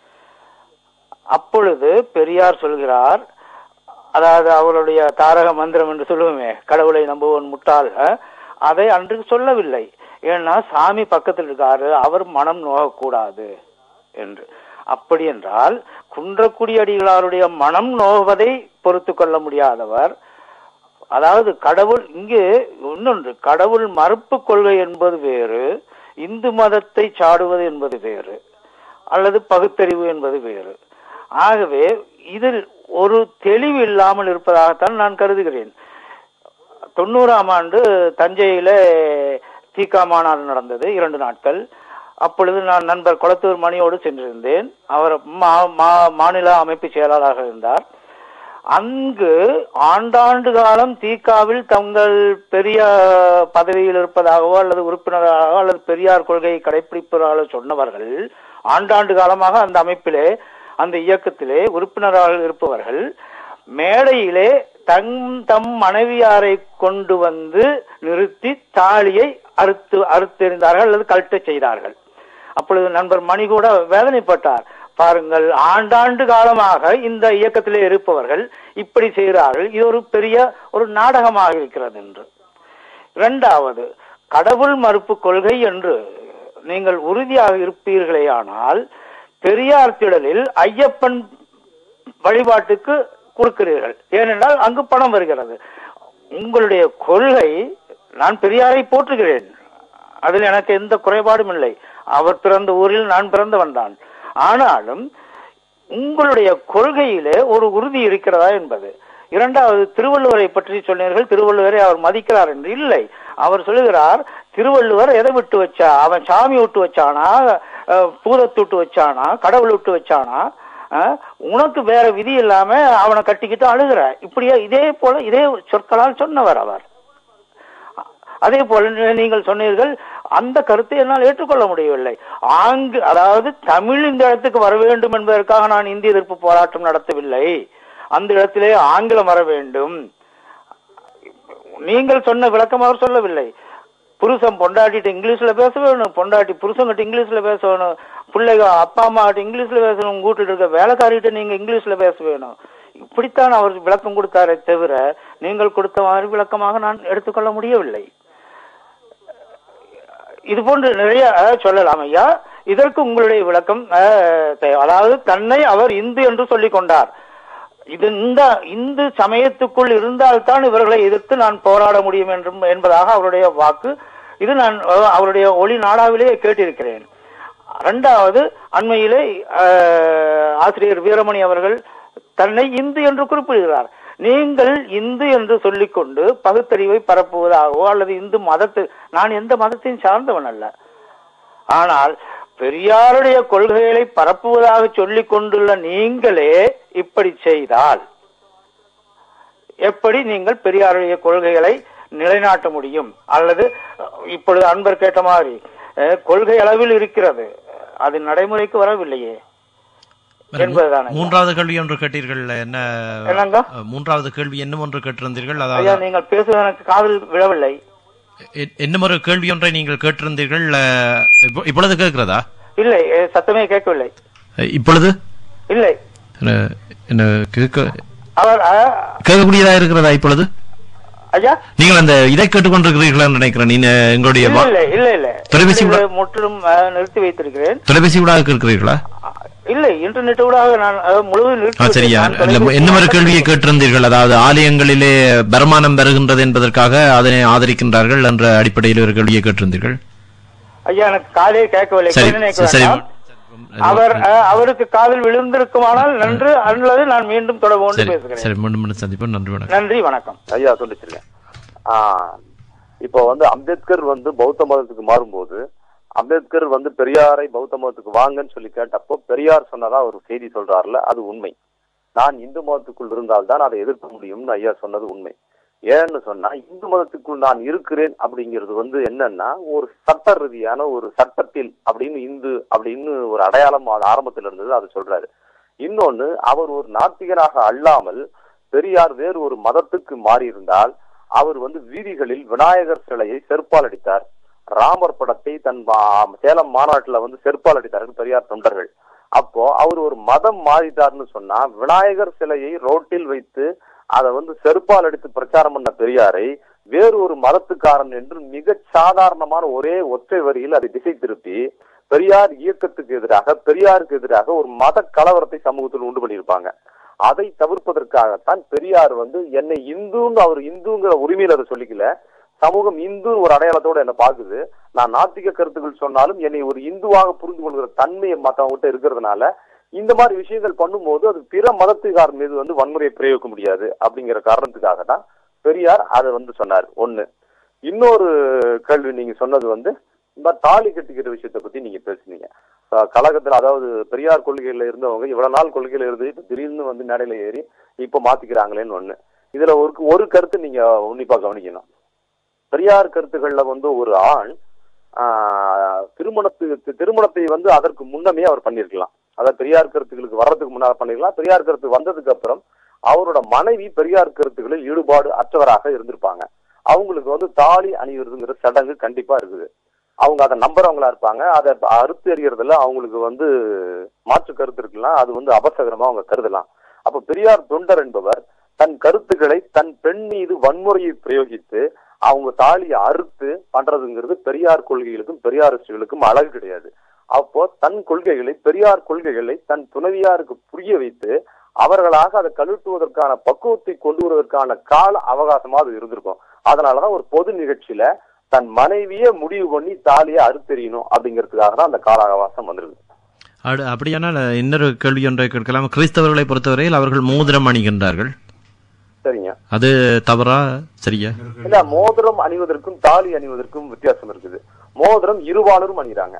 அப்பொழுது பெரியார் சொல்கிறார் அதாவது அவருடைய தாரக மந்திரம் என்று சொல்லுவோமே கடவுளை நம்புவன் முட்டாள் அஹ், அதை அன்று சொல்லவில்லை ஏன்னா சாமி பக்கத்தில் இருக்காரு அவர் மனம் நோகக்கூடாது என்று அப்படி என்றால் குன்றக்குடி அடிகளாருடைய மனம் நோவதை பொறுத்து கொள்ள முடியாதவர் அதாவது கடவுள் இங்கே இன்னொன்று கடவுள் மறுப்பு கொள்கை என்பது வேறு இந்து மதத்தை சாடுவது என்பது வேறு அல்லது பகுத்தறிவு என்பது வேறு ஆகவே இதில் ஒரு தெளிவு இல்லாமல் இருப்பதாகத்தான் நான் கருதுகிறேன் தொண்ணூறாம் ஆண்டு தஞ்சையில தீகா மாநாடு நடந்தது இரண்டு நாட்கள் அப்பொழுது நான் நண்பர் குளத்தூர் மணியோடு சென்றிருந்தேன் அவர் மா- மா- மாநில அமைப்பு செயலாளராக இருந்தார் அங்கு ஆண்டாண்டு காலம் தீகாவில் தங்கள் பெரிய பதவியில் இருப்பதாகவோ அல்லது உறுப்பினராகவோ அல்லது பெரியார் கொள்கையை கடைபிடிப்பதாக சொன்னவர்கள் ஆண்டாண்டு காலமாக அந்த அமைப்பிலே அந்த இயக்கத்திலே உறுப்பினராக இருப்பவர்கள் மேடையிலே தம் தம் மனைவியாரை கொண்டு வந்து நிறுத்தி தாலியை அறுத்து அறுத்தெறிந்தார்கள் அல்லது கழட்டச் செய்தார்கள் அப்பொழுது நண்பர் மணி கூட வேதனைப்பட்டார் பாருங்கள் ஆண்டாண்டு காலமாக இந்த இயக்கத்திலே இருப்பவர்கள் இப்படி செய்கிறார்கள் இது ஒரு பெரிய ஒரு நாடகமாக இருக்கிறது என்று இரண்டாவது கடவுள் மறுப்பு கொள்கை என்று நீங்கள் உறுதியாக இருப்பீர்களேயானால் பெரியார் திடலில் ஐயப்பன் வழிபாட்டுக்கு கொடுக்கிறீர்கள் ஏனென்றால் அங்கு பணம் வருகிறது உங்களுடைய கொள்கை நான் பெரியாரை போற்றுகிறேன் அதில் எனக்கு எந்த குறைபாடும் இல்லை அவர் பிறந்த ஊரில் நான் பிறந்தவன் தான் ஆனாலும் உங்களுடைய கொள்கையிலே ஒரு உறுதி இருக்கிறதா என்பது இரண்டாவது திருவள்ளுவரை பற்றி சொன்னீர்கள் திருவள்ளுவரை அவர் மதிக்கிறார் என்று இல்லை அவர் சொல்லுகிறார் திருவள்ளுவர் எதை விட்டு வச்சா அவன் சாமி விட்டு வச்சானா அஹ், பூதத்தை விட்டு வச்சானா கடவுள் விட்டு வச்சானா அஹ், உனக்கு வேற விதி இல்லாம அவனை கட்டிக்கிட்டு அழுகிற இப்படியே இதே போல இதே சொற்களால் சொன்னவர் அவர் அதே போல நீ- நீங்கள் சொன்னீர்கள் அந்த கருத்தை என்னால் ஏற்றுக்கொள்ள முடியவில்லை ஆங்கு அதாவது தமிழ் இந்த இடத்துக்கு வர வேண்டும் என்பதற்காக நான் இந்திய எதிர்ப்பு போராட்டம் நடத்தவில்லை அந்த இடத்திலே ஆங்கிலம் வர வேண்டும் நீங்கள் சொன்ன விளக்கம் அவர் சொல்லவில்லை புருஷன் பொண்டாட்டிட்டு இங்கிலீஷ்ல பேச வேணும் பொண்டாட்டி புருஷன்கிட்ட இங்கிலீஷ்ல பேச வேணும் பிள்ளைங்க அப்பா அம்மா கிட்ட இங்கிலீஷ்ல பேசணும் உங்க வீட்டுல இருக்க வேலைக்காரிகிட்ட நீங்க இங்கிலீஷ்ல பேச வேணும் இப்படித்தான் அவர் விளக்கம் கொடுத்தாரே தவிர நீங்கள் கொடுத்த மாதிரி விளக்கமாக நான் எடுத்துக்கொள்ள முடியவில்லை இது போன்று நிறைய அஹ், சொல்லலாம் ஐயா இதற்கு உங்களுடைய விளக்கம் அஹ், தேவை. அதாவது தன்னை அவர் இந்து என்று சொல்லிக் கொண்டார் இது இந்த இந்து சமயத்துக்குள் இருந்தால்தான் இவர்களை எதிர்த்து நான் போராட முடியும் என்றும் என்பதாக அவருடைய வாக்கு இது நான் அஹ், அவருடைய ஒளி நாடாவிலேயே கேட்டிருக்கிறேன் இரண்டாவது அண்மையிலே அஹ், ஆசிரியர் வீரமணி அவர்கள் தன்னை இந்து என்று குறிப்பிடுகிறார் நீங்கள் இந்து என்று சொல்லிக்கொண்டு பகுத்தறிவை பரப்புவதாகவோ அல்லது இந்து மதத்து நான் எந்த மதத்தையும் சார்ந்தவன் அல்ல ஆனால் பெரியாருடைய கொள்கைகளை பரப்புவதாக சொல்லிக் கொண்டுள்ள நீங்களே இப்படி செய்தால் எப்படி நீங்கள் பெரியாருடைய கொள்கைகளை நிலைநாட்ட முடியும் அல்லது அஹ், இப்பொழுது அன்பர் கேட்ட மாதிரி அஹ், கொள்கை அளவில் இருக்கிறது அது நடைமுறைக்கு வரவில்லையே என்பதுதான் ஐயா.
மூன்றாவது கேள்வி ஒன்று கேட்டீர்கள் என்ன
என்னங்க?
அஹ், மூன்றாவது கேள்வி இன்னும் ஒன்று கேட்டிருந்தீர்கள்
ஐயா
அதாவது
நீங்கள் பேசுவது எனக்கு காதில் விழவில்லை
எ- இன்னும் ஒரு கேள்வி ஒன்றை நீங்கள் கேட்டிருந்தீர்கள் அஹ், இப்போ- இப்பொழுது கேட்கிறதா
இல்லை அஹ், சத்தமே கேட்கவில்லை
அஹ், இப்பொழுது
இல்லை
என்ன என்ன கேட்க
அவர் அஹ்,
கேட்கக்கூடியதா இருக்கிறதா இப்பொழுது
ஐயா
நீங்கள் அந்த இதை கேட்டுக்கொண்டிருக்கிறீர்களான்னு நினைக்கிறேன் நீங்க எங்களுடைய
இல்ல
வா-
இல்ல இல்ல இல்ல
தொலைபேசி
இதை முற்றிலும் அஹ், நிறுத்தி வைத்திருக்கிறேன்
தொலைபேசி ஊடாக கேட்கிறீர்களா
அஹ், இல்லை இன்டர்நெட் ஊடாக நான் அஹ், முழுவதும் நிறுத்தி
ஆ, சரியா
வைத்திருக்கிறேன். நான்
இல்ல,
தொலைபேசி
என்ன ஒரு
ஊடாக
கேள்வியை கேட்டிருந்தீர்கள் அதாவது ஆலயங்களிலே வருமானம் பெறுகின்றது என்பதற்காக அதனை ஆதரிக்கின்றார்கள் என்ற அடிப்படையில் ஒரு கேள்வியை கேட்டிருந்தீர்கள்
ஐயா எனக்கு காதே கேட்கவில்லை
சரி
கொஞ்ச நினைக்க
சரி
வேண்டாம். அவர் அஹ், அவருக்கு காதில் விழுந்திருக்குமானால் நன்று அல்லது நான் மீண்டும் தொடர்பு கொண்டு
சரி
பேசுகிறேன்
சரி மீண்டும் மீண்டும் சந்திப்போம் நன்றி வணக்கம்
நன்றி வணக்கம்
ஐயா சொல்லிச்சிருக்கேன் ஆஹ் இப்போ வந்து அம்பேத்கர் வந்து பௌத்த மதத்துக்கு மாறும்போது அம்பேத்கர் வந்து பெரியாரை பௌத்த மதத்துக்கு வாங்கன்னு சொல்லி கேட்டப்போ பெரியார் சொன்னதா ஒரு செய்தி சொல்றாருல அது உண்மை நான் இந்து மதத்துக்குள் இருந்தால்தான் அதை எதிர்க்க முடியும்னு ஐயா சொன்னது உண்மை ஏன்னு சொன்னா இந்து மதத்துக்குள் நான் இருக்கிறேன் அப்படிங்கிறது வந்து என்னன்னா ஒரு சட்ட ரீதியான ஒரு சட்டத்தில் அப்படின்னு இந்து அப்படின்னு ஒரு அடையாளம் அது ஆரம்பத்தில் இருந்தது அது சொல்றாரு இன்னொன்னு அவர் ஒரு நாத்திகனாக அல்லாமல் பெரியார் வேறு ஒரு மதத்துக்கு மாறியிருந்தால் அவர் வந்து வீதிகளில் விநாயகர் சிலையை செருப்பால் அடித்தார் ராமர் படத்தை தன் மா- சேலம் மாநாட்டுல வந்து செருப்பால் அடித்தார்கள் பெரியார் தொண்டர்கள் அப்போ அவர் ஒரு மதம் மாறிட்டார்னு சொன்னா விநாயகர் சிலையை ரோட்டில் வைத்து அதை வந்து செருப்பால் அடித்து பிரச்சாரம் பண்ண பெரியாரை வேறு ஒரு மதத்துக்காரன் என்று மிக சாதாரணமான ஒரே ஒற்றை வரியில் அதை திசை திருப்பி பெரியார் இயக்கத்துக்கு எதிராக பெரியாருக்கு எதிராக ஒரு மத கலவரத்தை சமூகத்தில் உண்டு பண்ணியிருப்பாங்க அதை தவிர்ப்பதற்காகத்தான் பெரியார் வந்து என்னை இந்துன்னு அவர் இந்துங்கிற உரிமையில அதை சொல்லிக்கல சமூகம் இந்து ஒரு அடையாளத்தோட என்ன பாக்குது நான் நாத்திக கருத்துக்கள் சொன்னாலும் என்னை ஒரு இந்துவாக புரிந்து கொள்கிற தன்மையை மத்தவங்கிட்ட இருக்கிறதுனால இந்த மாதிரி விஷயங்கள் பண்ணும்போது அது பிற மதத்துக்காரர் மீது வந்து வன்முறையை பிரயோகிக்க முடியாது அப்படிங்கிற காரணத்துக்காக தான் பெரியார் அதை வந்து சொன்னார் ஒண்ணு இன்னொரு கேள்வி நீங்க சொன்னது வந்து இந்த மாதிரி தாலி கட்டிக்கிற விஷயத்தை பத்தி நீங்க பேசுனீங்க அஹ் கழகத்துல அதாவது பெரியார் கொள்கையில இருந்தவங்க இவ்வளவு நாள் கொள்கையில இருந்து இப்ப திடீர்னு வந்து மேடையில ஏறி இப்ப மாத்திக்கிறாங்களேன்னு ஒண்ணு இதுல ஒரு ஒரு கருத்து நீங்க உன்னிப்பா கவனிக்கணும் பெரியார் கருத்துக்கள்ல வந்து ஒரு ஆண் ஆஹ், திருமணத்துக்கு திருமணத்தை வந்து அதற்கு முன்னமே அவர் பண்ணியிருக்கலாம் அதாவது பெரியார் கருத்துக்களுக்கு வர்றதுக்கு முன்னால பண்ணிருக்கலாம் பெரியார் கருத்து வந்ததுக்கு அப்புறம் அவரோட மனைவி பெரியார் கருத்துக்களில் ஈடுபாடு அற்றவராக இருந்திருப்பாங்க அவங்களுக்கு வந்து தாலி அணிகிறதுங்கிற சடங்கு கண்டிப்பா இருக்குது அவங்க அதை நம்புறவங்களா இருப்பாங்க அதை அறுத்து எறிகிறதுல அவங்களுக்கு வந்து மாற்று கருத்து இருக்குல்லாம் அது வந்து அபசகரமா அவங்க கருதலாம் அப்ப பெரியார் தொண்டர் என்பவர் தன் கருத்துக்களை தன் பெண் மீது வன்முறையை பிரயோகித்து அவங்க தாலியை அறுத்து பண்றதுங்கிறது பெரியார் கொள்கைகளுக்கும் பெரியாரிஸ்டுகளுக்கும் அழகு கிடையாது அப்போ தன் கொள்கைகளை பெரியார் கொள்கைகளை தன் துணைவியாருக்கு புரிய வைத்து அவர்களாக அதை கழுட்டுவதற்கான பக்குவத்தை கொண்டு வருவதற்கான கால அவகாசமா அது இருந்திருக்கும் அதனாலதான் ஒரு பொது நிகழ்ச்சியில தன் மனைவியே முடிவு பண்ணி தாலியை அறுத்தெறியணும் அப்படிங்கிறதுக்காக தான் அந்த கால அவகாசம் வந்திருக்கு
அடு- அப்படியானால் இன்னொரு கேள்வி ஒன்றை கேட்கலாம் கிறிஸ்தவர்களை பொறுத்தவரையில் அவர்கள் மோதிரம் அணிகின்றார்கள்
சரிங்க
அது தவறா சரியா
இல்ல மோதிரம் அணிவதற்கும் தாலி அணிவதற்கும் வித்தியாசம் இருக்குது மோதிரம் இருபாலரும் அணிகிறாங்க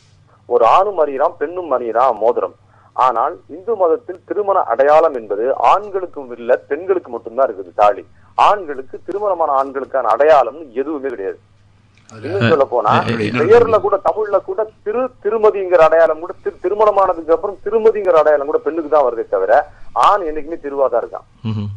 ஒரு ஆணும் அணிகிறான் பெண்ணும் அணிகிறான் மோதிரம் ஆனால் இந்து மதத்தில் திருமண அடையாளம் என்பது ஆண்களுக்கும் இல்ல பெண்களுக்கு மட்டும்தான் இருக்குது தாலி ஆண்களுக்கு திருமணமான ஆண்களுக்கான அடையாளம் எதுவுமே கிடையாது இன்னும் சொல்ல போனா பெயர்ல கூட தமிழ்ல கூட திரு திருமதிங்கிற அடையாளம் கூட திரு திருமணமானதுக்கு அப்புறம் திருமதிங்கிற அடையாளம் கூட பெண்ணுக்கு தான் வருதே தவிர ஆண் என்னைக்குமே திருவாதான் இருக்கான்
ம்ஹும்.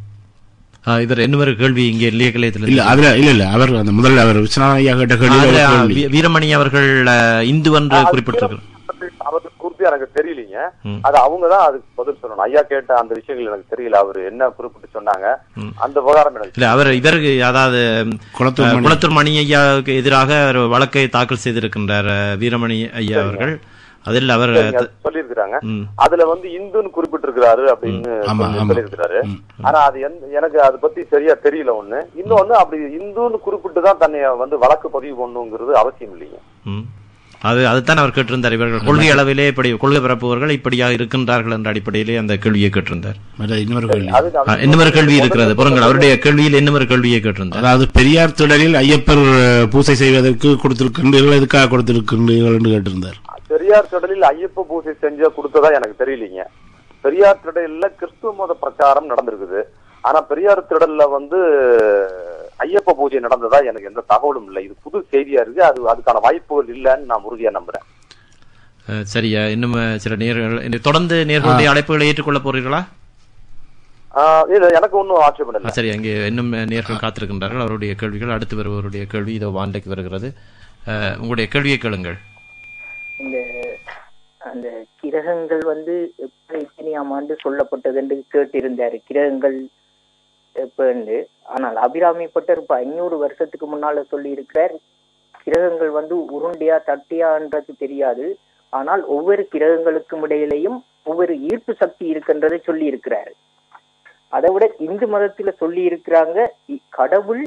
ஆ, இவர் இன்னொரு கேள்வி இங்கே இல்லைய
இல்ல
கலையத்தில்
அதுல இல்ல இல்ல அவர் அந்த முதல்ல அவர் விஸ்வநாதன் ஐயா கேட்ட கேள்வி
அதுல,
ஒரு கேள்வி.
வீ- வீரமணி அவர்கள் அஹ், இந்து என்று குறிப்பிட்டிருக்கிறார்
அவருக்கு குறித்து எனக்கு தெரியலீங்க
ம்.
அது அவங்க தான் அதுக்கு பதில் சொல்லணும் ஐயா கேட்ட அந்த விஷயங்கள் எனக்கு தெரியல அவர் என்ன குறிப்பிட்டு சொன்னாங்க
ம்.
அந்த விவகாரம் எனக்கு
இல்ல அவர் இவருக்கு அதாவது
குளத்தூர்
அஹ்,
மணி.
குளத்தூர் மணி ஐயாவுக்கு எதிராக ஒரு வழக்கை தாக்கல் செய்திருக்கின்றார் அஹ், வீரமணி ஐயா அவர்கள் அதில் அவர்
சரிங்க, அது சொல்லியிருக்கிறாங்க
ம்.
அதுல வந்து இந்துன்னு குறிப்பிட்டிருக்கிறாரு அப்படின்னு
ஆமா,
சொல்லி-
ஆமா.
சொல்லியிருக்கிறாரு
ம்.
ஆனா அது எந்த- எனக்கு அதை பத்தி சரியா தெரியல ஒண்ணு இன்னொன்னு அப்படி இந்துன்னு குறிப்பிட்டு தான் தன்னை வந்து வழக்கு பதிவு பண்ணுங்கிறது அவசியம் இல்லைங்க
ம். அது அதுதான் அவர் கேட்டிருந்தார் இவர்கள் கொள்கை அளவிலே இப்படி கொள்கை பரப்புவர்கள் இப்படியாக இருக்கின்றார்கள் என்ற அடிப்படையிலே அந்த கேள்வியை கேட்டிருந்தார்
மற்ற இன்னொரு கேள்வி
அது
ஆ, இன்னும் கேள்வி இருக்கிறது பாருங்கள் அவருடைய கேள்வியில் இன்னும் ஒரு கேள்வியை கேட்டிருந்தார்
அதாவது பெரியார் திடலில் ஐயப்பர் அஹ், பூசை செய்வதற்கு கொடுத்திருக்கின்றீர்கள் எதுக்காக கொடுத்திருக்கின்றீர்கள் என்று கேட்டிருந்தார்
பெரியார் திடலில் ஐயப்ப பூஜை செஞ்ச கொடுத்ததா எனக்கு தெரியலீங்க பெரியார் திடலில் கிறிஸ்துவ மத பிரச்சாரம் நடந்திருக்குது ஆனா பெரியார் திடல்ல வந்து ஐயப்ப பூஜை நடந்ததா எனக்கு எந்த தகவலும் இல்லை இது புது செய்தியா இருக்கு அது அதுக்கான வாய்ப்புகள் இல்லைன்னு நான் உறுதியா நம்புறேன்
அஹ், சரியா இன்னும் அஹ், சில நேர்கள் இந்த தொடர்ந்து நேர்களுடைய அழைப்புகளை ஏற்றுக்கொள்ள போறீர்களா
ஆஹ் இது எனக்கு ஒன்றும் ஆட்சேபம் இல்லை
ஆ, சரி அங்கே இன்னும் நேர்கள் காத்திருக்கின்றார்கள் அவருடைய கேள்விகள் அடுத்து வருபவருடைய கேள்வி இதோ வாண்டைக்கு வருகிறது அஹ், உங்களுடைய கேள்வியை கேளுங்கள்
இந்த அந்த கிரகங்கள் வந்து எப்ப இத்தனையாம் ஆண்டு சொல்லப்பட்டது என்று கேட்டிருந்தாரு கிரகங்கள் எப்பன்னு ஆனால் அபிராமி பட்டர் இப்ப ஐநூறு வருஷத்துக்கு முன்னால சொல்லி இருக்கிறார் கிரகங்கள் வந்து உருண்டையா தட்டியான்றது தெரியாது ஆனால் ஒவ்வொரு கிரகங்களுக்கும் இடையிலையும் ஒவ்வொரு ஈர்ப்பு சக்தி இருக்கின்றதை சொல்லி இருக்கிறாரு அதை விட இந்து மதத்துல சொல்லி இருக்கிறாங்க இ- கடவுள்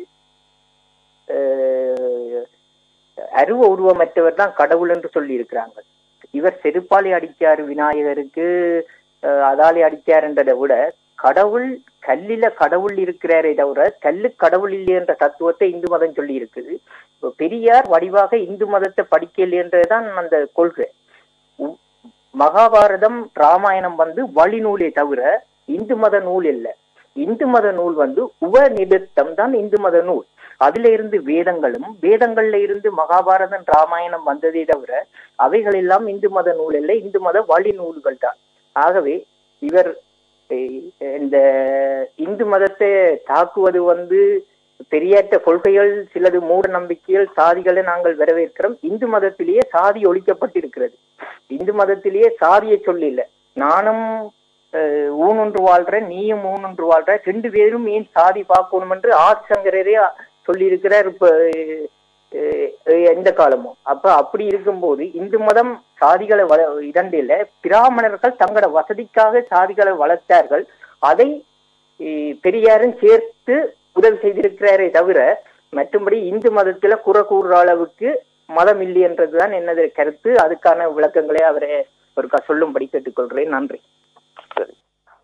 அஹ், அருவ உருவமற்றவர் தான் கடவுள் என்று சொல்லி இருக்கிறாங்க இவர் செருப்பாளி அடிச்சாரு விநாயகருக்கு அஹ், அதாலி அடிச்சாருன்றதை விட கடவுள் கல்லில கடவுள் இருக்கிறாரே தவிர கல்லு கடவுள் இல்லை என்ற தத்துவத்தை இந்து மதம் சொல்லி இருக்குது இப்ப பெரியார் வடிவாக இந்து மதத்தை படிக்கல என்றதுதான் அந்த கொள்கை உ- மகாபாரதம் ராமாயணம் வந்து வழிநூலே தவிர இந்து மத நூல் இல்ல இந்து மத நூல் வந்து உபநிடத்தம் தான் இந்து மத நூல் அதுல இருந்து வேதங்களும் வேதங்கள்ல இருந்து மகாபாரதம் ராமாயணம் வந்ததே தவிர அவைகள் எல்லாம் இந்து மத நூல் இல்லை இந்து மத வழி நூல்கள் தான் ஆகவே இவர் அஹ், இந்த இந்து மதத்தை தாக்குவது வந்து பெரியாற்ற கொள்கைகள் சிலது மூட நம்பிக்கைகள் சாதிகளை நாங்கள் வரவேற்கிறோம் இந்து மதத்திலேயே சாதி ஒழிக்கப்பட்டிருக்கிறது இந்து மதத்திலேயே சாதியை சொல்லில்ல நானும் அஹ், ஊனொன்று வாழ்றேன் நீயும் ஊனொன்று வாழ்ற ரெண்டு பேரும் ஏன் சாதி பார்க்கணும் என்று ஆதிசங்கரரே சொல்லியிருக்கிறார் இப்ப அஹ், அஹ், எந்த காலமும் அப்ப அப்படி இருக்கும்போது இந்து மதம் சாதிகளை வள இரண்டில பிராமணர்கள் தங்களோட வசதிக்காக சாதிகளை வளர்த்தார்கள் அதை அஹ், பெரியாரும் சேர்த்து உதவி செய்திருக்கிறாரே தவிர மற்றும்படி இந்து மதத்துல குறை கூறுற அளவுக்கு மதம் இல்லை என்றதுதான் என்னது கருத்து அதுக்கான விளக்கங்களை அவரை ஒருக்கா சொல்லும்படி கேட்டுக்கொள்கிறேன் நன்றி
சரி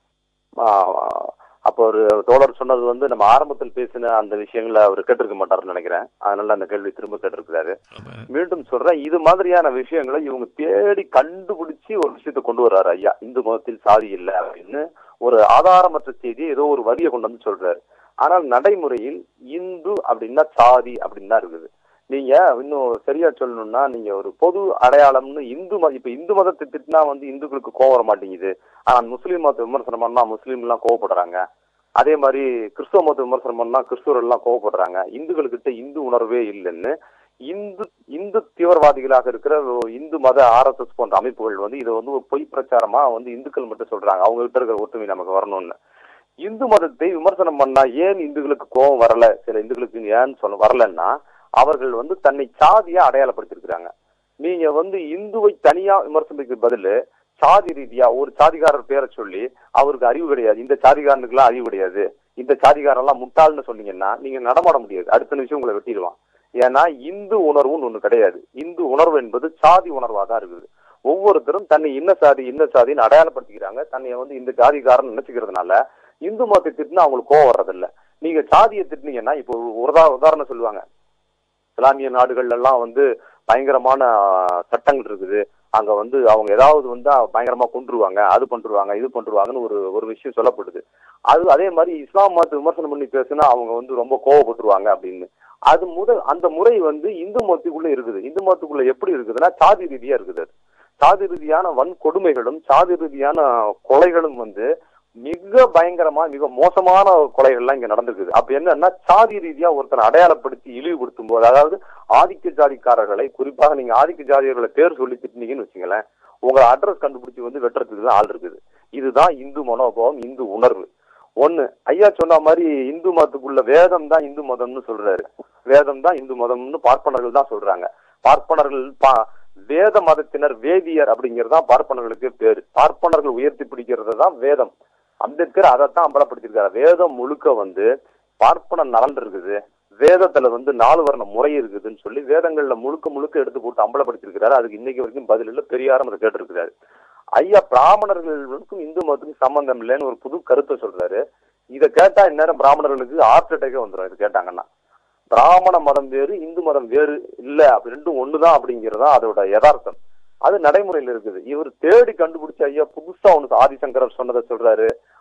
ஆஹ் அப்போ ஒரு தோழர் சொன்னது வந்து நம்ம ஆரம்பத்தில் பேசின அந்த விஷயங்களை அவர் கேட்டிருக்க மாட்டாருன்னு நினைக்கிறேன் அதனால அந்த கேள்வி திரும்ப கேட்டிருக்கிறாரு மீண்டும் சொல்றேன் இது மாதிரியான விஷயங்களை இவங்க தேடி கண்டுபிடிச்சு ஒரு விஷயத்தை கொண்டு வர்றாரு ஐயா இந்து மதத்தில் சாதி இல்லை அப்படின்னு ஒரு ஆதாரமற்ற செய்தி ஏதோ ஒரு வரியை கொண்டு வந்து சொல்றாரு ஆனால் நடைமுறையில் இந்து அப்படின்னா சாதி அப்படின்னு தான் இருக்குது நீங்க இன்னும் சரியா சொல்லணும்னா நீங்க ஒரு பொது அடையாளம்னு இந்து மத இப்ப இந்து மதத்தை திட்டினா வந்து இந்துக்களுக்கு கோவம் வர மாட்டேங்குது ஆனா முஸ்லீம் மதத்தை விமர்சனம் பண்ணா முஸ்லீம் எல்லாம் கோவப்படுறாங்க அதே மாதிரி கிறிஸ்துவ மதத்தை விமர்சனம் பண்ணா கிறிஸ்துவர் எல்லாம் கோவப்படுறாங்க இந்துக்களுக்கிட்ட இந்து உணர்வே இல்லைன்னு இந்து இந்து தீவிரவாதிகளாக இருக்கிற இந்து மத ஆர்எஸ்எஸ் போன்ற அமைப்புகள் வந்து இதை வந்து ஒரு பொய் பிரச்சாரமா வந்து இந்துக்கள் மட்டும் சொல்றாங்க அவங்க கிட்ட இருக்கிற ஒற்றுமை நமக்கு வரணும்னு இந்து மதத்தை விமர்சனம் பண்ணா ஏன் இந்துக்களுக்கு கோபம் வரல சில இந்துக்களுக்கு ஏன்னு சொல்ல வரலன்னா அவர்கள் வந்து தன்னை சாதியா அடையாளப்படுத்திருக்கிறாங்க நீங்க வந்து இந்துவை தனியா விமர்சனத்துக்கு பதிலு சாதி ரீதியா ஒரு சாதிகாரர் பேரை சொல்லி அவருக்கு அறிவு கிடையாது இந்த சாதிகாரனுக்கு எல்லாம் அறிவு கிடையாது இந்த சாதிகாரன் எல்லாம் முட்டாள்னு சொன்னீங்கன்னா நீங்க நடமாட முடியாது அடுத்த நிமிஷம் உங்களை வெட்டிடுவான் ஏன்னா இந்து உணர்வுன்னு ஒண்ணு கிடையாது இந்து உணர்வு என்பது சாதி உணர்வா தான் இருக்குது ஒவ்வொருத்தரும் தன்னை இன்ன சாதி இன்ன சாதின்னு அடையாளப்படுத்திக்கிறாங்க தன்னை வந்து இந்த ஜாதிகாரன் நினைச்சுக்கிறதுனால இந்து மதத்தை திட்டினா அவங்களுக்கு கோவம் வர்றதில்ல நீங்க சாதியை திட்டினீங்கன்னா இப்போ ஒரு உதா உதாரணம் சொல்லுவாங்க இஸ்லாமிய நாடுகள்ல எல்லாம் வந்து பயங்கரமான ஆஹ், சட்டங்கள் இருக்குது அங்க வந்து அவங்க ஏதாவது வந்து பயங்கரமா கொண்டுருவாங்க அது பண்ருவாங்க இது பண்ருவாங்கன்னு ஒரு ஒரு விஷயம் சொல்லப்படுது அது அதே மாதிரி இஸ்லாம் மதத்தை விமர்சனம் பண்ணி பேசுனா அவங்க வந்து ரொம்ப கோவப்பட்டுருவாங்க அப்படின்னு அது முதல் அந்த முறை வந்து இந்து மதத்துக்குள்ள இருக்குது இந்து மதத்துக்குள்ள எப்படி இருக்குதுன்னா சாதி ரீதியா இருக்குது அது சாதி ரீதியான வன்கொடுமைகளும் சாதி ரீதியான கொலைகளும் வந்து மிக பயங்கரமா மிக மோசமான கொலைகள்லாம் இங்க நடந்திருக்குது அப்ப என்னன்னா சாதி ரீதியா ஒருத்தனை அடையாளப்படுத்தி இழிவுபடுத்தும் போது அதாவது ஆதிக்க ஜாதிக்காரர்களை குறிப்பாக நீங்க ஆதிக்க ஜாதியர்களை பேர் சொல்லி திட்டினீங்கன்னு வச்சுங்களேன் உங்களை அட்ரஸ் கண்டுபிடிச்சு வந்து வெட்டுறதுக்கு தான் ஆள் இருக்குது இதுதான் இந்து மனோபாவம் இந்து உணர்வு ஒண்ணு ஐயா சொன்ன மாதிரி இந்து மதத்துக்குள்ள வேதம் தான் இந்து மதம்னு சொல்றாரு வேதம் தான் இந்து மதம்னு பார்ப்பனர்கள் தான் சொல்றாங்க பார்ப்பனர்கள் பா வேத மதத்தினர் வேதியர் அப்படிங்கிறது தான் பார்ப்பனர்களுக்கு பேரு பார்ப்பனர்கள் உயர்த்தி பிடிக்கிறது தான் வேதம் அம்பேத்கர் அதைத்தான் அம்பலப்படுத்திருக்காரு வேதம் முழுக்க வந்து பார்ப்பன நலன் இருக்குது வேதத்துல வந்து நாலு வர்ண முறை இருக்குதுன்னு சொல்லி வேதங்கள்ல முழுக்க முழுக்க எடுத்து போட்டு அம்பலப்படுத்திருக்கிறாரு அதுக்கு இன்னைக்கு வரைக்கும் பதில் இல்ல பெரியாரும் அதை கேட்டிருக்கிறாரு ஐயா பிராமணர்களுக்கும் இந்து மதத்துக்கும் சம்பந்தம் இல்லைன்னு ஒரு புது கருத்தை சொல்றாரு இதை கேட்டா இந்நேரம் பிராமணர்களுக்கு ஹார்ட் அட்டாக்கே வந்துடும் இது கேட்டாங்கன்னா பிராமண மதம் வேறு இந்து மதம் வேறு இல்ல அப்படி ரெண்டும் ஒண்ணுதான் அப்படிங்கறதா அதோட யதார்த்தம் அது நடைமுறையில் இருக்குது இவர் தேடி கண்டுபிடிச்ச ஐயா புதுசா ஒண்ணு ஆதிசங்கரர் சொன்னதை சொல்றாரு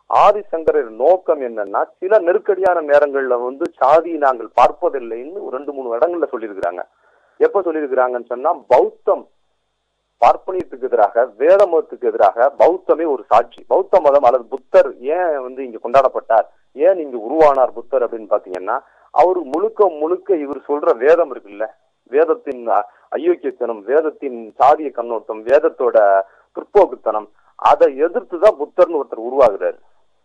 ஆதிசங்கரர் நோக்கம் என்னன்னா சில நெருக்கடியான நேரங்கள்ல வந்து சாதி நாங்கள் பார்ப்பதில்லைன்னு ஒரு ரெண்டு மூணு இடங்கள்ல சொல்லியிருக்கிறாங்க எப்ப சொல்லியிருக்கிறாங்கன்னு சொன்னா பௌத்தம் பார்ப்பனியத்துக்கு எதிராக வேத மதத்துக்கு எதிராக பௌத்தமே ஒரு சாட்சி பௌத்த மதம் அல்லது புத்தர் ஏன் வந்து இங்க கொண்டாடப்பட்டார் ஏன் இங்க உருவானார் புத்தர் அப்படின்னு பாத்தீங்கன்னா அவர் முழுக்க முழுக்க இவர் சொல்ற வேதம் இருக்குல்ல வேதத்தின் அ- அயோக்கியத்தனம் வேதத்தின் சாதிய கண்ணோட்டம் வேதத்தோட பிற்போக்குத்தனம் அதை எதிர்த்து தான் புத்தர்னு ஒருத்தர் உருவாகுறாரு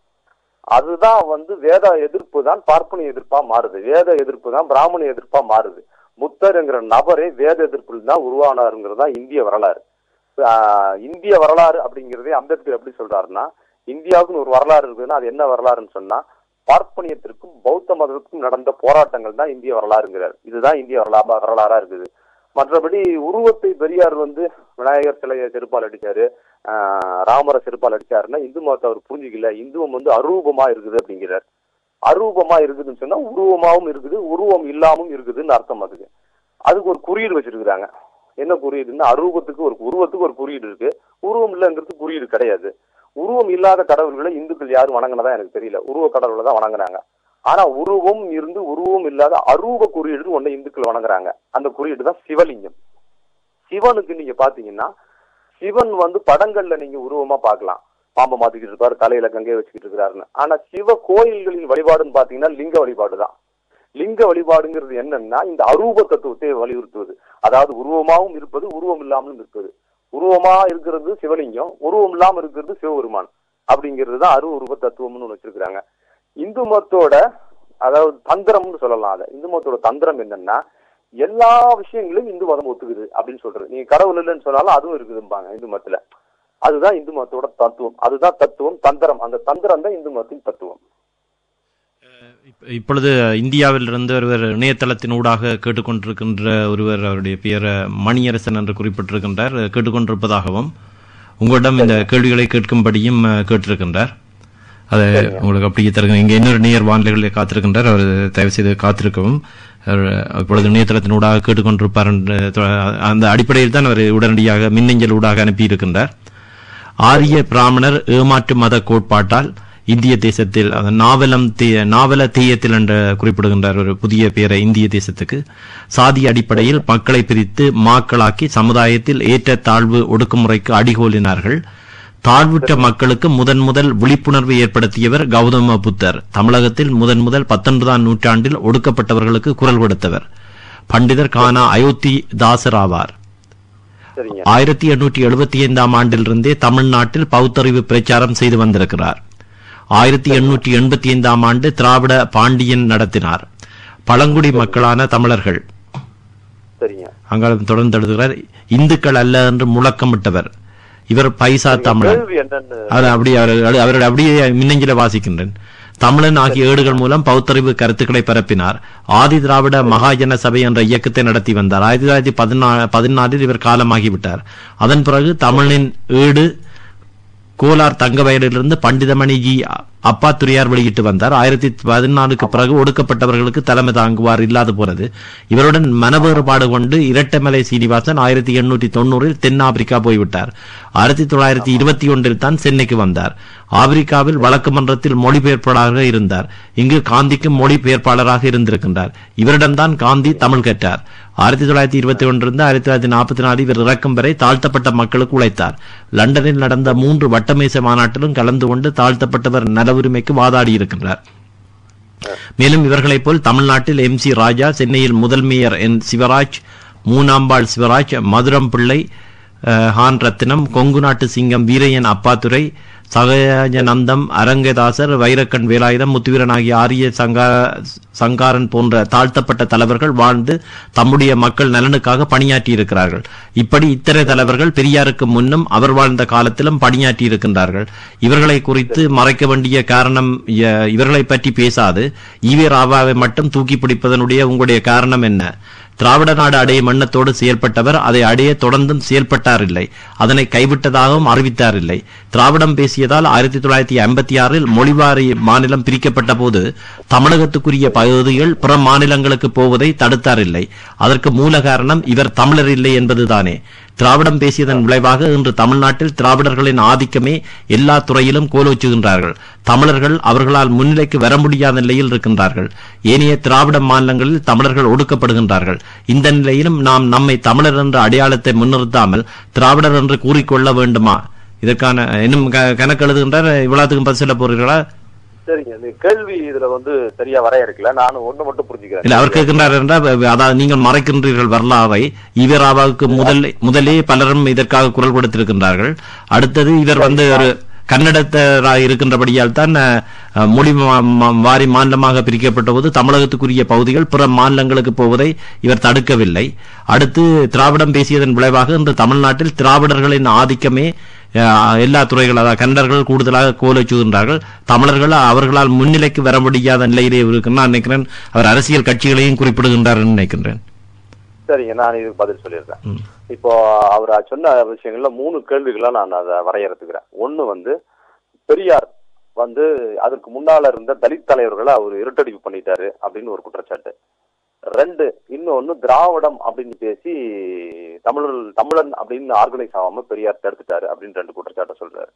அதுதான் வந்து வேத எதிர்ப்பு தான் பார்ப்பன எதிர்ப்பா மாறுது வேத எதிர்ப்பு தான் பிராமண எதிர்ப்பா மாறுது புத்தர்ங்கிற நபரே வேத எதிர்ப்பில் தான் உருவானாருங்கிறது தான் இந்திய வரலாறு ஆஹ் இந்திய வரலாறு அப்படிங்கிறதே அம்பேத்கர் எப்படி சொல்றாருன்னா இந்தியாவுக்குன்னு ஒரு வரலாறு இருக்குதுன்னா அது என்ன வரலாறுன்னு சொன்னா பார்ப்பனியத்திற்கும் பௌத்த மதத்துக்கும் நடந்த போராட்டங்கள் தான் இந்திய வரலாறுங்கிறார் இதுதான் இந்திய வரலாறு வரலாறா இருக்குது மற்றபடி உருவத்தை பெரியார் வந்து விநாயகர் சிலையை செருப்பால் அடிச்சாரு ஆஹ் ராமரை செருப்பால் அடிச்சாருன்னா இந்து மதத்தை அவர் புரிஞ்சுக்கல இந்துவம் வந்து அரூபமா இருக்குது அப்படிங்கிறார் அரூபமா இருக்குதுன்னு சொன்னா உருவமாவும் இருக்குது உருவம் இல்லாமவும் இருக்குதுன்னு அர்த்தம் அதுக்கு அதுக்கு ஒரு குறியீடு வச்சிருக்கிறாங்க என்ன குறியீடுன்னா அரூபத்துக்கு ஒரு உருவத்துக்கு ஒரு குறியீடு இருக்கு உருவம் இல்லைங்கிறது குறியீடு கிடையாது உருவம் இல்லாத கடவுள்களை இந்துக்கள் யாரும் வணங்கினதா எனக்கு தெரியல உருவ கடவுளை தான் வணங்குறாங்க ஆனா உருவம் இருந்து உருவம் இல்லாத அரூப குறியீடு ஒண்ணு இந்துக்கள் வணங்குறாங்க அந்த குறியீடு தான் சிவலிங்கம் சிவனுக்கு நீங்க பாத்தீங்கன்னா சிவன் வந்து படங்கள்ல நீங்க உருவமா பார்க்கலாம் பாம்பை மாத்திக்கிட்டு இருப்பாரு தலையில கங்கையை வச்சுக்கிட்டு இருக்கிறாருன்னு ஆனா சிவ கோயில்களின் வழிபாடுன்னு பாத்தீங்கன்னா லிங்க வழிபாடு தான் லிங்க வழிபாடுங்கிறது என்னன்னா இந்த அரூப தத்துவத்தை வலியுறுத்துவது அதாவது உருவமாவும் இருப்பது உருவம் இல்லாமலும் இருப்பது உருவமா இருக்கிறது சிவலிங்கம் உருவம் இல்லாம இருக்கிறது சிவபெருமான் அப்படிங்கிறது தான் அரு உருவ தத்துவம்னு ஒண்ணு வச்சிருக்கிறாங்க இந்து மதத்தோட அதாவது தந்திரம்னு சொல்லலாம் அதை இந்து மதத்தோட தந்திரம் என்னன்னா எல்லா விஷயங்களும் இந்து மதம் ஒத்துக்குது அப்படின்னு சொல்றது நீங்க கடவுள் இல்லைன்னு சொன்னாலும் அதுவும் இருக்குதும்பாங்க இந்து மதத்துல அதுதான் இந்து மதத்தோட தத்துவம் அதுதான் தத்துவம் தந்திரம் அந்த தந்திரம் தான் இந்து மதத்தின் தத்துவம்
இப்ப- இப்பொழுது இந்தியாவில் இருந்து ஒருவர் இணையதளத்தினூடாக கேட்டுக்கொண்டிருக்கின்ற ஒருவர் அவருடைய பெயர் மணியரசன் என்று குறிப்பிட்டிருக்கின்றார் கேட்டுக்கொண்டிருப்பதாகவும் உங்களிடம் இந்த கேள்விகளை கேட்கும்படியும் அஹ், கேட்டிருக்கின்றார் அதை உங்களுக்கு அப்படியே தருங்க இங்க இன்னொரு நேயர் வானிலைகளில் காத்திருக்கின்றார் அவர் தயவு செய்து காத்திருக்கவும் அவர் இப்பொழுது இணையதளத்தினூடாக கேட்டுக்கொண்டிருப்பார் என்ற தொ- அந்த அடிப்படையில் தான் அவர் உடனடியாக மின்னஞ்சல் ஊடாக அனுப்பியிருக்கின்றார் ஆரிய பிராமணர் ஏமாற்று மத கோட்பாட்டால் இந்திய தேசத்தில் அந்த நாவலம் தே- நாவல தேயத்தில் என்ற குறிப்பிடுகின்றார் ஒரு புதிய பெயரை இந்திய தேசத்துக்கு சாதி அடிப்படையில் மக்களை பிரித்து மாக்களாக்கி சமுதாயத்தில் ஏற்ற தாழ்வு ஒடுக்குமுறைக்கு அடிகோலினார்கள் தாழ்வுற்ற மக்களுக்கு முதன் முதல் விழிப்புணர்வு ஏற்படுத்தியவர் கௌதம புத்தர் தமிழகத்தில் முதன் முதல் பத்தொன்பதாம் நூற்றாண்டில் ஒடுக்கப்பட்டவர்களுக்கு குரல் கொடுத்தவர் பண்டிதர் கானா அயோத்தி தாசர் ஆவார்
சரிங்க
ஆயிரத்தி எண்ணூற்றி எழுபத்தி ஐந்தாம் ஆண்டிலிருந்தே தமிழ்நாட்டில் பௌத்தறிவு பிரச்சாரம் செய்து வந்திருக்கிறார் ஆயிரத்தி எண்ணூற்றி எண்பத்தி ஐந்தாம் ஆண்டு திராவிட பாண்டியன் நடத்தினார் பழங்குடி மக்களான தமிழர்கள்
சரிங்க
அங்காளம் தொடர்ந்து எழுதுகிறார் இந்துக்கள் அல்ல என்று முழக்கமிட்டவர் இவர் பைசா தமிழன்
கேள்வி என்னன்னு
அவர் அப்படி அவர் அவருடைய அப்படியே மின்னஞ்சல வாசிக்கின்றேன் தமிழன் ஆகிய ஏடுகள் மூலம் பௌத்தறிவு கருத்துக்களை பரப்பினார் ஆதி திராவிட மகாஜன சபை என்ற இயக்கத்தை நடத்தி வந்தார் ஆயிரத்தி தொள்ளாயிரத்தி பதினா பதினாலில் இவர் காலமாகிவிட்டார் அதன் பிறகு தமிழின் ஏடு கோலார் தங்கவயலிலிருந்து பண்டிதமணி ஜி அப்பாத்துறையார் வெளியிட்டு வந்தார் ஆயிரத்தி பதினாலுக்கு பிறகு ஒடுக்கப்பட்டவர்களுக்கு தலைமை தாங்குவார் இல்லாது போனது இவருடன் மன வேறுபாடு கொண்டு இரட்டைமலை சீனிவாசன் ஆயிரத்தி எண்ணூற்றி தொண்ணூறில் தென்னாப்பிரிக்கா போய்விட்டார் ஆயிரத்தி தொள்ளாயிரத்தி இருபத்தி ஒன்றில் தான் சென்னைக்கு வந்தார் ஆப்பிரிக்காவில் வழக்கு மன்றத்தில் மொழிபெயர்ப்பாளராக இருந்தார் இங்கு காந்திக்கும் மொழிபெயர்ப்பாளராக இருந்திருக்கின்றார் இவரிடம்தான் காந்தி தமிழ் கற்றார் ஆயிரத்தி தொள்ளாயிரத்தி இருபத்தி ஒன்றிலிருந்து ஆயிரத்தி தொள்ளாயிரத்தி நாற்பத்தி நாலு இவர் இறக்கும் வரை தாழ்த்தப்பட்ட மக்களுக்கு உழைத்தார் லண்டனில் நடந்த மூன்று வட்டமேசை மாநாட்டிலும் கலந்து கொண்டு தாழ்த்தப்பட்டவர் நல உரிமைக்கு வாதாடி இருக்கின்றார் மேலும் இவர்களைப் போல் தமிழ்நாட்டில் எம் சி ராஜா சென்னையில் முதல் மேயர் என் சிவராஜ் மூனாம்பாள் சிவராஜ் மதுரம் பிள்ளை அஹ், ஹான் ரத்தினம் கொங்கு நாட்டு சிங்கம் வீரையன் அப்பாத்துரை சகஜநந்தம் அரங்கதாசர் வைரக்கண் வேலாயுதம் முத்துவீரன் ஆகிய ஆரிய சங்கா சங்காரன் போன்ற தாழ்த்தப்பட்ட தலைவர்கள் வாழ்ந்து தம்முடைய மக்கள் நலனுக்காக பணியாற்றி இருக்கிறார்கள் இப்படி இத்தனை தலைவர்கள் பெரியாருக்கு முன்னும் அவர் வாழ்ந்த காலத்திலும் பணியாற்றி இருக்கின்றார்கள் இவர்களை குறித்து மறைக்க வேண்டிய காரணம் இ- இவர்களை பற்றி பேசாது ஈவே ராவாவை மட்டும் தூக்கி பிடிப்பதனுடைய உங்களுடைய காரணம் என்ன திராவிட நாடு அடையும் எண்ணத்தோடு செயல்பட்டவர் அதை அடைய தொடர்ந்தும் செயல்பட்டார் இல்லை அதனை கைவிட்டதாகவும் அறிவித்தார் இல்லை திராவிடம் பேசியதால் ஆயிரத்தி தொள்ளாயிரத்தி ஐம்பத்தி ஆறில் மொழிவாரி மாநிலம் பிரிக்கப்பட்ட போது தமிழகத்துக்குரிய பகுதிகள் பிற மாநிலங்களுக்கு போவதை தடுத்தார் இல்லை அதற்கு மூல காரணம் இவர் தமிழர் இல்லை என்பதுதானே திராவிடம் பேசியதன் விளைவாக இன்று தமிழ்நாட்டில் திராவிடர்களின் ஆதிக்கமே எல்லா துறையிலும் கோலோச்சுகின்றார்கள் தமிழர்கள் அவர்களால் முன்னிலைக்கு வர முடியாத நிலையில் இருக்கின்றார்கள் ஏனைய திராவிட மாநிலங்களில் தமிழர்கள் ஒடுக்கப்படுகின்றார்கள் இந்த நிலையிலும் நாம் நம்மை தமிழர் என்ற அடையாளத்தை முன்னிறுத்தாமல் திராவிடர் என்று கூறிக்கொள்ள வேண்டுமா இதற்கான இன்னும் க- கணக்கு எழுதுகின்றார் இவ்வளவுக்கும் பதில் சொல்ல போறீர்களா
சரிங்க இந்த கேள்வி இதுல வந்து சரியா வரையறுக்கல நான் ஒண்ணு மட்டும் புரிஞ்சுக்கிறேன்
இல்ல அவர் கேட்கின்றார் என்றால் வ- அதாவது நீங்கள் மறைக்கின்றீர்கள் வரலாறை ஈவராவாவுக்கு முதல் முதலே பலரும் இதற்காக குரல் கொடுத்திருக்கின்றார்கள் அடுத்தது இவர் வந்து ஒரு கன்னடத்தராக இருக்கின்றபடியால் தான் அஹ், மொழி மா- மா- வாரி மாநிலமாக பிரிக்கப்பட்ட போது தமிழகத்துக்குரிய பகுதிகள் பிற மாநிலங்களுக்கு போவதை இவர் தடுக்கவில்லை அடுத்து திராவிடம் பேசியதன் விளைவாக இன்று தமிழ்நாட்டில் திராவிடர்களின் ஆதிக்கமே அஹ், எல்லா துறைகள் அதாவது கன்னடர்கள் கூடுதலாக கோலச்சுகின்றார்கள் தமிழர்கள் அவர்களால் முன்னிலைக்கு வர முடியாத நிலையிலே இருக்குன்னு நான் நினைக்கிறேன் அவர் அரசியல் கட்சிகளையும் குறிப்பிடுகின்றார் நினைக்கின்றேன்
சரிங்க நான் இதுக்கு பதில் சொல்லிடுறேன் இப்போ அவர் சொன்ன விஷயங்கள்ல மூணு கேள்விகளா நான் அதை வரையறுத்துக்கிறேன் ஒண்ணு வந்து பெரியார் வந்து அதற்கு முன்னால இருந்த தலித் தலைவர்களை அவர் இருட்டடிப்பு பண்ணிட்டாரு அப்படின்னு ஒரு குற்றச்சாட்டு ரெண்டு இன்னொன்னு திராவிடம் அப்படின்னு பேசி தமிழர் தமிழன் அப்படின்னு ஆர்கனைஸ் ஆகாம பெரியார் தடுத்துட்டாரு அப்படின்னு ரெண்டு குற்றச்சாட்டை சொல்றாரு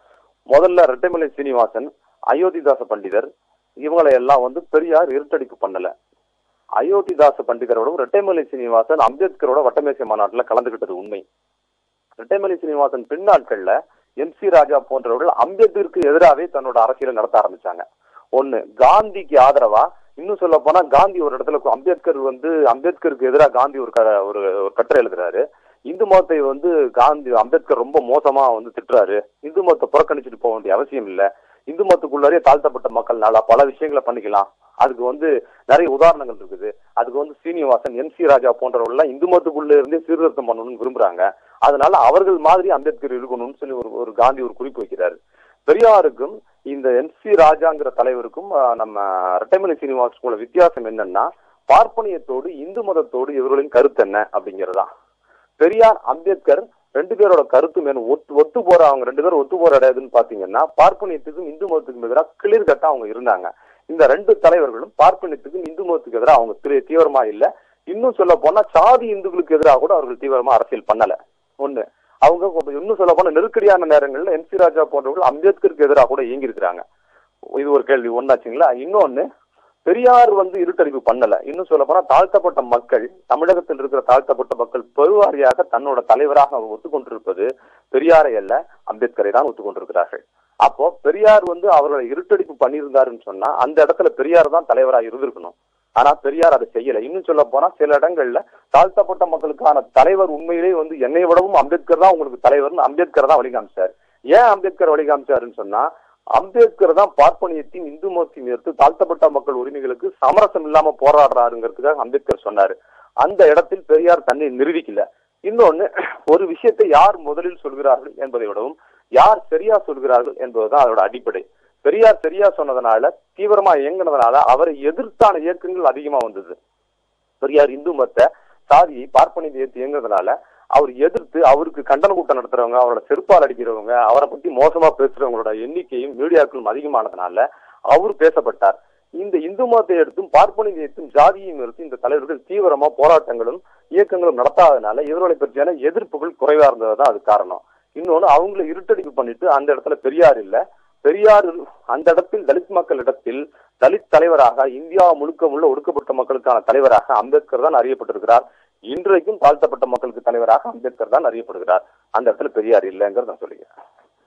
முதல்ல ரெட்டைமலை சீனிவாசன் அயோத்திதாச பண்டிதர் இவங்களை எல்லாம் வந்து பெரியார் இருட்டடிப்பு பண்ணல அயோத்திதாச பண்டிதரோட ரெட்டைமலை சீனிவாசன் அம்பேத்கரோட வட்டமேசை மாநாட்டுல கலந்துகிட்டது உண்மை ரெட்டைமலை சீனிவாசன் பின்னாட்கள்ல எம் சி ராஜா போன்றவர்கள் அம்பேத்கருக்கு எதிராகவே தன்னோட அரசியலை நடத்த ஆரம்பிச்சாங்க ஒண்ணு காந்திக்கு ஆதரவா இன்னும் சொல்ல போனா காந்தி ஒரு இடத்துல கு- அம்பேத்கர் வந்து அம்பேத்கருக்கு எதிராக காந்தி ஒரு க- ஒரு ஒரு கட்டுரை எழுதுறாரு இந்து மதத்தை வந்து காந்தி அம்பேத்கர் ரொம்ப மோசமா வந்து திட்டுறாரு இந்து மதத்தை புறக்கணிச்சுட்டு போக வேண்டிய அவசியம் இல்ல இந்து மதத்துக்குள்ளாரே தாழ்த்தப்பட்ட மக்கள்னால பல விஷயங்களை பண்ணிக்கலாம் அதுக்கு வந்து நிறைய உதாரணங்கள் இருக்குது அதுக்கு வந்து சீனிவாசன் எம் சி ராஜா போன்றவர்கள் எல்லாம் இந்து மதத்துக்குள்ள இருந்தே சீர்திருத்தம் பண்ணணும்னு விரும்புறாங்க அதனால அவர்கள் மாதிரி அம்பேத்கர் இருக்கணும்னு சொல்லி ஒரு ஒரு காந்தி ஒரு குறிப்பு வைக்கிறாரு பெரியாருக்கும் இந்த எம் சி ராஜாங்கிற தலைவருக்கும் ஆஹ், நம்ம ரெட்டைமலை சீனிவாசனுக்குள்ள வித்தியாசம் என்னன்னா பார்ப்பனியத்தோடு இந்து மதத்தோடு இவர்களின் கருத்து என்ன அப்படிங்கறதுதான் பெரியார் அம்பேத்கர் ரெண்டு பேரோட கருத்து மேலும் ஒத்து ஒத்து போற அவங்க ரெண்டு பேரும் ஒத்து போற இடம் எதுன்னு பாத்தீங்கன்னா பார்ப்பனியத்துக்கும் இந்து மதத்துக்கும் எதிராக கிளிர் கட்டா அவங்க இருந்தாங்க இந்த ரெண்டு தலைவர்களும் பார்ப்பனியத்துக்கும் இந்து மதத்துக்கு எதிராக அவங்க தீ- தீவிரமா இல்ல இன்னும் சொல்ல போனா சாதி இந்துக்களுக்கு எதிராக கூட அவர்கள் தீவிரமா அரசியல் பண்ணல ஒண்ணு அவங்க கொஞ்சம் இன்னும் சொல்ல போனா நெருக்கடியான நேரங்கள்ல எம் சி ராஜா போன்றவர்கள் அம்பேத்கருக்கு எதிராக கூட இயங்கி இருக்கிறாங்க இது ஒரு கேள்வி ஒன்னாச்சுங்களா இன்னொன்னு பெரியார் வந்து இருட்டறிவு பண்ணல இன்னும் சொல்ல போனா தாழ்த்தப்பட்ட மக்கள் தமிழகத்தில் இருக்கிற தாழ்த்தப்பட்ட மக்கள் பெருவாரியாக தன்னோட தலைவராக அவர் ஒத்துக்கொண்டிருப்பது பெரியாரை அல்ல அம்பேத்கரை தான் ஒத்துக்கொண்டிருக்கிறார்கள் அப்போ பெரியார் வந்து அவர்களை இருட்டடிப்பு பண்ணியிருந்தாருன்னு சொன்னா அந்த இடத்துல பெரியார் தான் தலைவராக இருந்திருக்கணும் ஆனா பெரியார் அதை செய்யல இன்னும் சொல்ல போனா சில இடங்கள்ல தாழ்த்தப்பட்ட மக்களுக்கான தலைவர் உண்மையிலேயே வந்து என்னை விடவும் அம்பேத்கர் தான் உங்களுக்கு தலைவர்னு அம்பேத்கர் தான் வழிகாமிச்சார் ஏன் அம்பேத்கர் வழிகாமிச்சாருன்னு சொன்னா அம்பேத்கர் தான் பார்ப்பனியத்தையும் இந்து மதத்தையும் எதிர்த்து தாழ்த்தப்பட்ட மக்கள் உரிமைகளுக்கு சமரசம் இல்லாம போராடுறாருங்கிறதுக்காக அம்பேத்கர் சொன்னாரு அந்த இடத்தில் பெரியார் தன்னை நிரூபிக்கல இன்னொன்னு ஒரு விஷயத்தை யார் முதலில் சொல்கிறார்கள் என்பதை விடவும் யார் சரியா சொல்கிறார்கள் என்பதுதான் அதோட அடிப்படை பெரியார் சரியா சொன்னதுனால தீவிரமா இயங்குனதுனால அவரை எதிர்த்தான இயக்கங்கள் அதிகமா வந்தது பெரியார் இந்து மத்த சாதியை பார்ப்பனியத்தை ஏற்று இயங்குறதுனால அவர் எதிர்த்து அவருக்கு கண்டன கூட்டம் நடத்துறவங்க அவரோட செருப்பால் அடிக்கிறவங்க அவரை பத்தி மோசமா பேசுறவங்களோட எண்ணிக்கையும் மீடியாக்களும் அதிகமானதுனால அவர் பேசப்பட்டார் இந்த இந்து மதத்தை எடுத்தும் பார்ப்பனியத்தையும் ஜாதியையும் எடுத்தும் இந்த தலைவர்கள் தீவிரமா போராட்டங்களும் இயக்கங்களும் நடத்தாதனால இவர்களை பற்றியான எதிர்ப்புகள் குறைவா இருந்ததுதான் அது காரணம் இன்னொன்னு அவங்களை இருட்டடிப்பு பண்ணிட்டு அந்த இடத்துல பெரியார் இல்ல பெரியார் அந்த இடத்தில் தலித் மக்கள் இடத்தில் தலித் தலைவராக இந்தியா முழுக்க உள்ள ஒடுக்கப்பட்ட மக்களுக்கான தலைவராக அம்பேத்கர் தான் அறியப்பட்டிருக்கிறார் இன்றைக்கும் தாழ்த்தப்பட்ட மக்களுக்கு தலைவராக அம்பேத்கர் தான் அறியப்படுகிறார் அந்த இடத்துல பெரியார் இல்லைங்கிறத நான் சொல்லிக்கிறேன்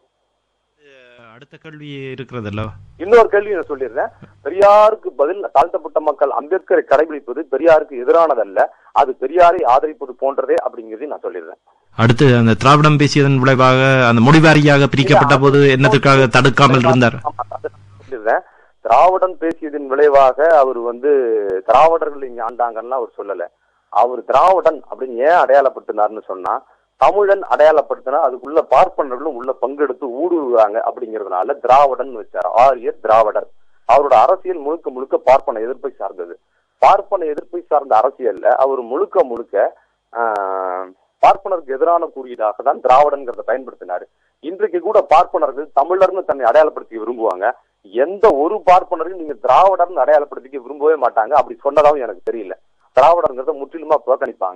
அடுத்த கேள்வி இருக்கிறதல்ல
இன்னொரு கேள்வி நான் சொல்லிடுறேன் பெரியாருக்கு பதில் தாழ்த்தப்பட்ட மக்கள் அம்பேத்கரை கடைபிடிப்பது பெரியாருக்கு எதிரானதல்ல அது பெரியாரை ஆதரிப்பது போன்றதே அப்படிங்கிறதையும் நான் சொல்லிடுறேன்
அடுத்து அந்த திராவிடம் பேசியதன் விளைவாக அந்த மொழிவாரியாக பிரிக்கப்பட்ட போது என்னத்துக்காக தடுக்காமல் இருந்தார்
ஆமா, அதை நான் சொல்லிடுறேன் திராவிடன் பேசியதன் விளைவாக அவர் வந்து திராவிடர்கள் இங்க ஆண்டாங்கன்னா அவர் சொல்லல அவர் திராவிடன் அப்படின்னு ஏன் அடையாளப்படுத்தினார்னு சொன்னா தமிழன் அடையாளப்படுத்தினா அதுக்குள்ள பார்ப்பனர்களும் உள்ள பங்கெடுத்து ஊடுருவாங்க அப்படிங்கறதுனால திராவிடன் வச்சார் ஆரியர் திராவிடர் அவரோட அரசியல் முழுக்க முழுக்க பார்ப்பன எதிர்ப்பை சார்ந்தது பார்ப்பன எதிர்ப்பை சார்ந்த அரசியல்ல அவர் முழுக்க முழுக்க ஆஹ், பார்ப்பனருக்கு எதிரான குறியீடாக தான் திராவிடன்கிறத பயன்படுத்தினாரு இன்றைக்கு கூட பார்ப்பனர்கள் தமிழர்னு தன்னை அடையாளப்படுத்திக்க விரும்புவாங்க எந்த ஒரு பார்ப்பனரையும் நீங்க திராவிடர்னு அடையாளப்படுத்திக்க விரும்பவே மாட்டாங்க அப்படி சொன்னதாவும் எனக்கு தெரியல திராவிடர்ங்கிறத முற்றிலுமா புறக்கணிப்பாங்க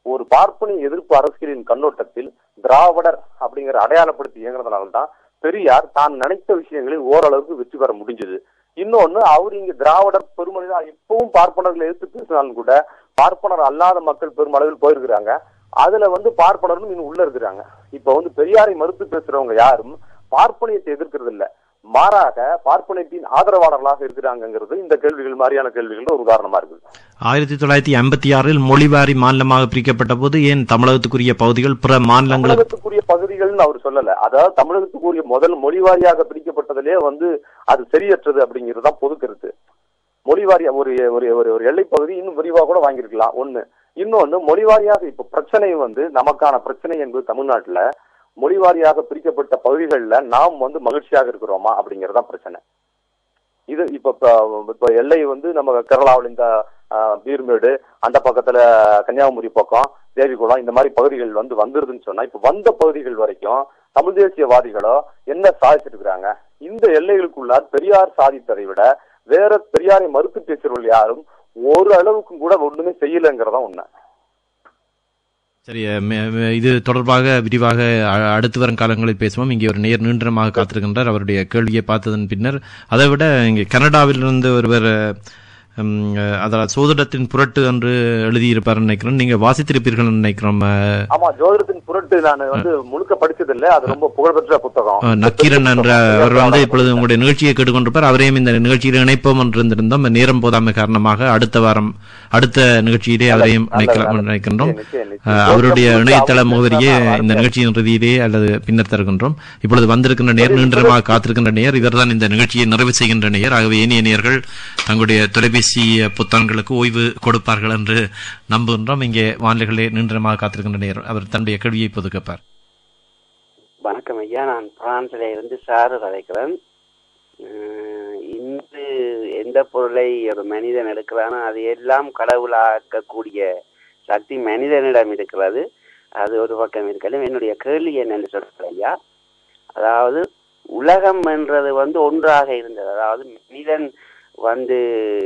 ஒரு பார்ப்பனிய எதிர்ப்பு அரசியலின் கண்ணோட்டத்தில் திராவிடர் அப்படிங்கிற அடையாளப்படுத்தி இயங்குறதுனால்தான் பெரியார் தான் நினைத்த விஷயங்களில் ஓரளவுக்கு வெற்றி பெற முடிஞ்சது இன்னொன்னு அவர் இங்க திராவிடர் பெருமளவில் இப்பவும் பார்ப்பனர்களை எதிர்த்து பேசினாலும் கூட பார்ப்பனர் அல்லாத மக்கள் பெருமளவில் போயிருக்கிறாங்க அதுல வந்து பார்ப்பனரும் இன்னும் உள்ள இருக்கிறாங்க இப்ப வந்து பெரியாரை மறுத்து பேசுறவங்க யாரும் பார்ப்பனியத்தை எதிர்க்கிறது இல்ல மாறாக பார்ப்பனியத்தின் ஆதரவாளர்களாக இருக்கிறாங்கிறது இந்த கேள்விகள் மாதிரியான கேள்விகள் ஒரு உதாரணமா இருக்குது
ஆயிரத்தி தொள்ளாயிரத்தி ஐம்பத்தி ஆறில் மொழிவாரி மாநிலமாக பிரிக்கப்பட்ட போது ஏன் தமிழகத்துக்குரிய பகுதிகள் பிற மாநிலங்களுக்கு
தமிழகத்துக்குரிய பகுதிகள்னு அவர் சொல்லல அதாவது தமிழகத்துக்குரிய முதல் மொழிவாரியாக பிரிக்கப்பட்டதிலே வந்து அது சரியற்றது அப்படிங்கிறது தான் பொது கருத்து மொழிவாரியா ஒரு ஒரு ஒரு ஒரு எல்லை பகுதி இன்னும் விரிவா கூட வாங்கியிருக்கலாம் ஒண்ணு இன்னொன்னு மொழிவாரியாக இப்ப பிரச்சனை வந்து நமக்கான பிரச்சனை என்பது தமிழ்நாட்டுல மொழிவாரியாக பிரிக்கப்பட்ட பகுதிகளில் நாம் வந்து மகிழ்ச்சியாக இருக்கிறோமா அப்படிங்கறதா பிரச்சனை இது இப்ப இப்ப- இப்ப எல்லை வந்து நம்ம கேரளாவில் இந்த ஆஹ், பீர்மேடு அந்த பக்கத்துல கன்னியாகுமரி பக்கம் தேவிகுளம் இந்த மாதிரி பகுதிகள் வந்து வந்துருதுன்னு சொன்னா இப்ப வந்த பகுதிகள் வரைக்கும் தமிழ் தேசியவாதிகளோ என்ன சாதிச்சிருக்கிறாங்க இந்த எல்லைகளுக்குள்ளார் பெரியார் சாதித்ததை விட வேற பெரியாரை மறுத்து பேசுறவர்கள் யாரும் ஒரு அளவுக்கும் கூட ஒண்ணுமே செய்யலைங்கிறதா உண்மை
சரி மே- மே- இது தொடர்பாக விரிவாக அ- அடுத்து வரும் காலங்களில் பேசுவோம் இங்கே ஒரு நேர் நீண்டமாக காத்திருக்கின்றார் அவருடைய கேள்வியை பார்த்ததன் பின்னர் அதை விட இங்கே கனடாவிலிருந்து ஒருவர் ம், அதாவது சோதிடத்தின் புரட்டு என்று எழுதியிருப்பார் நினைக்கிறேன் நீங்க வாசித்திருப்பீர்கள் நினைக்கிறோம் அஹ்,
ஆமா ஜோதிடத்தின் புரட்டு நான் வந்து முழுக்க படிச்சது இல்ல அது ரொம்ப புகழ்பெற்ற புத்தகம்
அஹ், நக்கீரன் என்ற அவர் வந்து இப்பொழுது உங்களுடைய நிகழ்ச்சியை கேட்டுக்கொண்டிருப்பார் அவரையும் இந்த நிகழ்ச்சியில் இணைப்போம் என்று இருந்திருந்தோம் நேரம் போதாமை காரணமாக அடுத்த வாரம் அடுத்த நிகழ்ச்சியிலே அவரையும் இணைக்கலாம் நினைக்கின்றோம்
நிச்சயம், நிச்சயம்.
அஹ், அவருடைய இணையதள முகவரியே இந்த நிகழ்ச்சியின் இறுதியிலே அல்லது பின்னர் தருகின்றோம் இப்பொழுது வந்திருக்கின்ற நேர் நீண்டமாக காத்திருக்கின்ற நேர் இவர்தான் இந்த நிகழ்ச்சியை நிறைவு செய்கின்ற நேர் ஆகவே ஏனைய நேயர்கள் தங்களுடைய தொலைபேசி புத்தகங்களுக்கு ஓய்வு கொடுப்பார்கள் என்று நம்புகின்றோம் இங்கே வானிலைகளே நீண்டமாக காத்திருக்கின்ற நேர் அவர் தன்னுடைய கேள்வியை பொது கேட்பார்
வணக்கம் ஐயா நான் பிரான்சில இருந்து சாரு கதைக்கிறேன் அஹ் இன்று எந்த பொருளை ஒரு மனிதன் எடுக்கிறானோ அது எல்லாம் கடவுளாக்கக்கூடிய சக்தி மனிதனிடம் இருக்கிறது அது ஒரு பக்கம் இருக்கலும் என்னுடைய கேள்வி என்னன்னு சொல்றேன் ஐயா அதாவது உலகம் என்றது வந்து ஒன்றாக இருந்தது அதாவது மனிதன் வந்து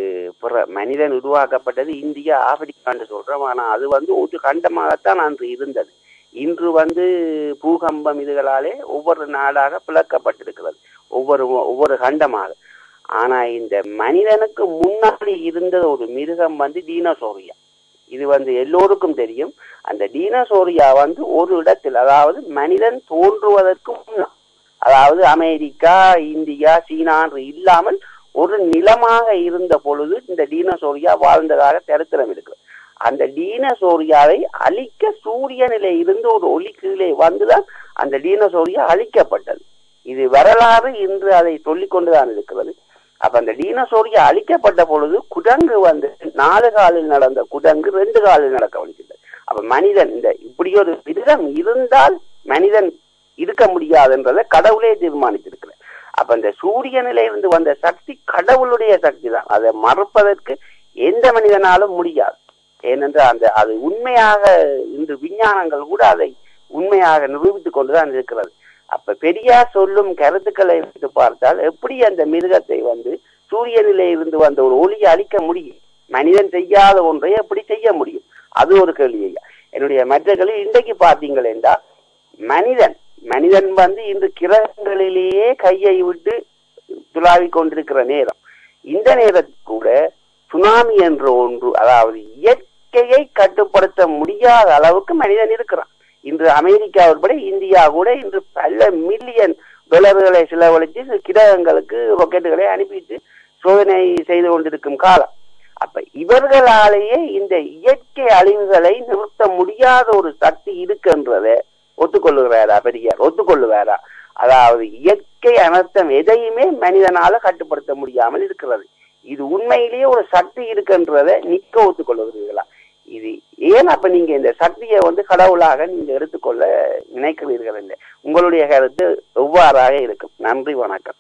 பிற மனிதன் உருவாக்கப்பட்டது இந்தியா ஆப்பிரிக்கான்னு சொல்றோம் ஆனா அது வந்து ஒரு கண்டமாகத்தான் அன்று இருந்தது இன்று வந்து பூகம்பம் இதுகளாலே ஒவ்வொரு நாடாக பிளக்கப்பட்டிருக்கிறது ஒவ்வொரு ஒவ்வொரு கண்டமாக ஆனா இந்த மனிதனுக்கு முன்னாடி இருந்த ஒரு மிருகம் வந்து டீனோசோரியா இது வந்து எல்லோருக்கும் தெரியும் அந்த டீனோசோரியா வந்து ஒரு இடத்தில் அதாவது மனிதன் தோன்றுவதற்கு முன்னால் அதாவது அமெரிக்கா இந்தியா சீனான்று இல்லாமல் ஒரு நிலமாக இருந்த பொழுது இந்த டீனோசோரியா வாழ்ந்ததாக சரித்திரம் இருக்கு அந்த டீனோசோரியாவை அழிக்க சூரியனிலே இருந்து ஒரு ஒளி கீழே வந்துதான் அந்த டீனோசோரியா அழிக்கப்பட்டது இது வரலாறு இன்று அதை சொல்லிக் கொண்டுதான் இருக்கிறது அப்ப அந்த டீனோசோரியா அழிக்கப்பட்ட பொழுது குரங்கு வந்து நாலு காலில் நடந்த குரங்கு ரெண்டு காலில் நடக்க வேண்டியது அப்ப மனிதன் இந்த இப்படி ஒரு மிருகம் இருந்தால் மனிதன் இருக்க முடியாதுன்றதை கடவுளே தீர்மானித்திருக்கிறார் அப்ப இந்த சூரியனில இருந்து வந்த சக்தி கடவுளுடைய சக்தி தான் அதை மறுப்பதற்கு எந்த மனிதனாலும் முடியாது ஏனென்றால் அந்த அது உண்மையாக இன்று விஞ்ஞானங்கள் கூட அதை உண்மையாக நிரூபித்துக் கொண்டுதான் இருக்கிறது அப்ப பெரியார் சொல்லும் கருத்துக்களை வைத்து பார்த்தால் எப்படி அந்த மிருகத்தை வந்து சூரியனிலே இருந்து வந்த ஒரு ஒளியை அழிக்க முடியும் மனிதன் செய்யாத ஒன்றை எப்படி செய்ய முடியும் அது ஒரு கேள்வி ஐயா என்னுடைய மற்ற கேள்வி இன்றைக்கு பார்த்தீங்கள் என்றால் மனிதன் மனிதன் வந்து இன்று கிரகங்களிலேயே கையை விட்டு துளாவிக் கொண்டிருக்கிற நேரம் இந்த நேரத்தில் கூட சுனாமி என்ற ஒன்று அதாவது இயற்கையை கட்டுப்படுத்த முடியாத அளவுக்கு மனிதன் இருக்கிறான் இன்று அமெரிக்கா உட்பட இந்தியா கூட இன்று பல மில்லியன் டாலர்களை செலவழித்து கிரகங்களுக்கு ராக்கெட்டுகளை அனுப்பிட்டு சோதனை செய்து கொண்டிருக்கும் காலம் அப்ப இவர்களாலேயே இந்த இயற்கை அழிவுகளை நிறுத்த முடியாத ஒரு சக்தி இருக்குன்றதை ஒத்துக்கொள்ளுகிறாரா பெரியார் ஒத்துக்கொள்ளுவாரா அதாவது இயற்கை அனர்த்தம் எதையுமே மனிதனால கட்டுப்படுத்த முடியாமல் இருக்கிறது இது உண்மையிலேயே ஒரு சக்தி இருக்குன்றதை நிக்க ஒத்துக்கொள்ளுகிறீர்களா இது ஏன் அப்ப நீங்க இந்த சக்தியை வந்து கடவுளாக நீங்க எடுத்துக்கொள்ள நினைக்கிறீர்கள் இல்லை உங்களுடைய கருத்து எவ்வாறாக இருக்கும் நன்றி வணக்கம்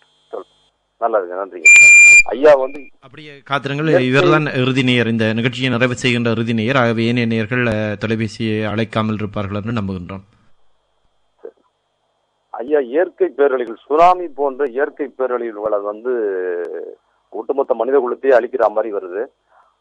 நல்லது நன்றி ஐயா வந்து
அப்படியே காத்திருங்கள் இவர்தான் இறுதி நேயர் இந்த நிகழ்ச்சியை நிறைவு செய்கின்ற இறுதி நேயர் ஆகவே ஏனைய நேயர்கள் அஹ், தொலைபேசியை அழைக்காமல் இருப்பார்கள் என்று நம்புகின்றோம்
ஐயா இயற்கை பேரழிவுகள் சுனாமி போன்ற இயற்கை பேரழிவுகளை வந்து ஒட்டுமொத்த மனித குலத்தையே அழிக்கிற மாதிரி வருது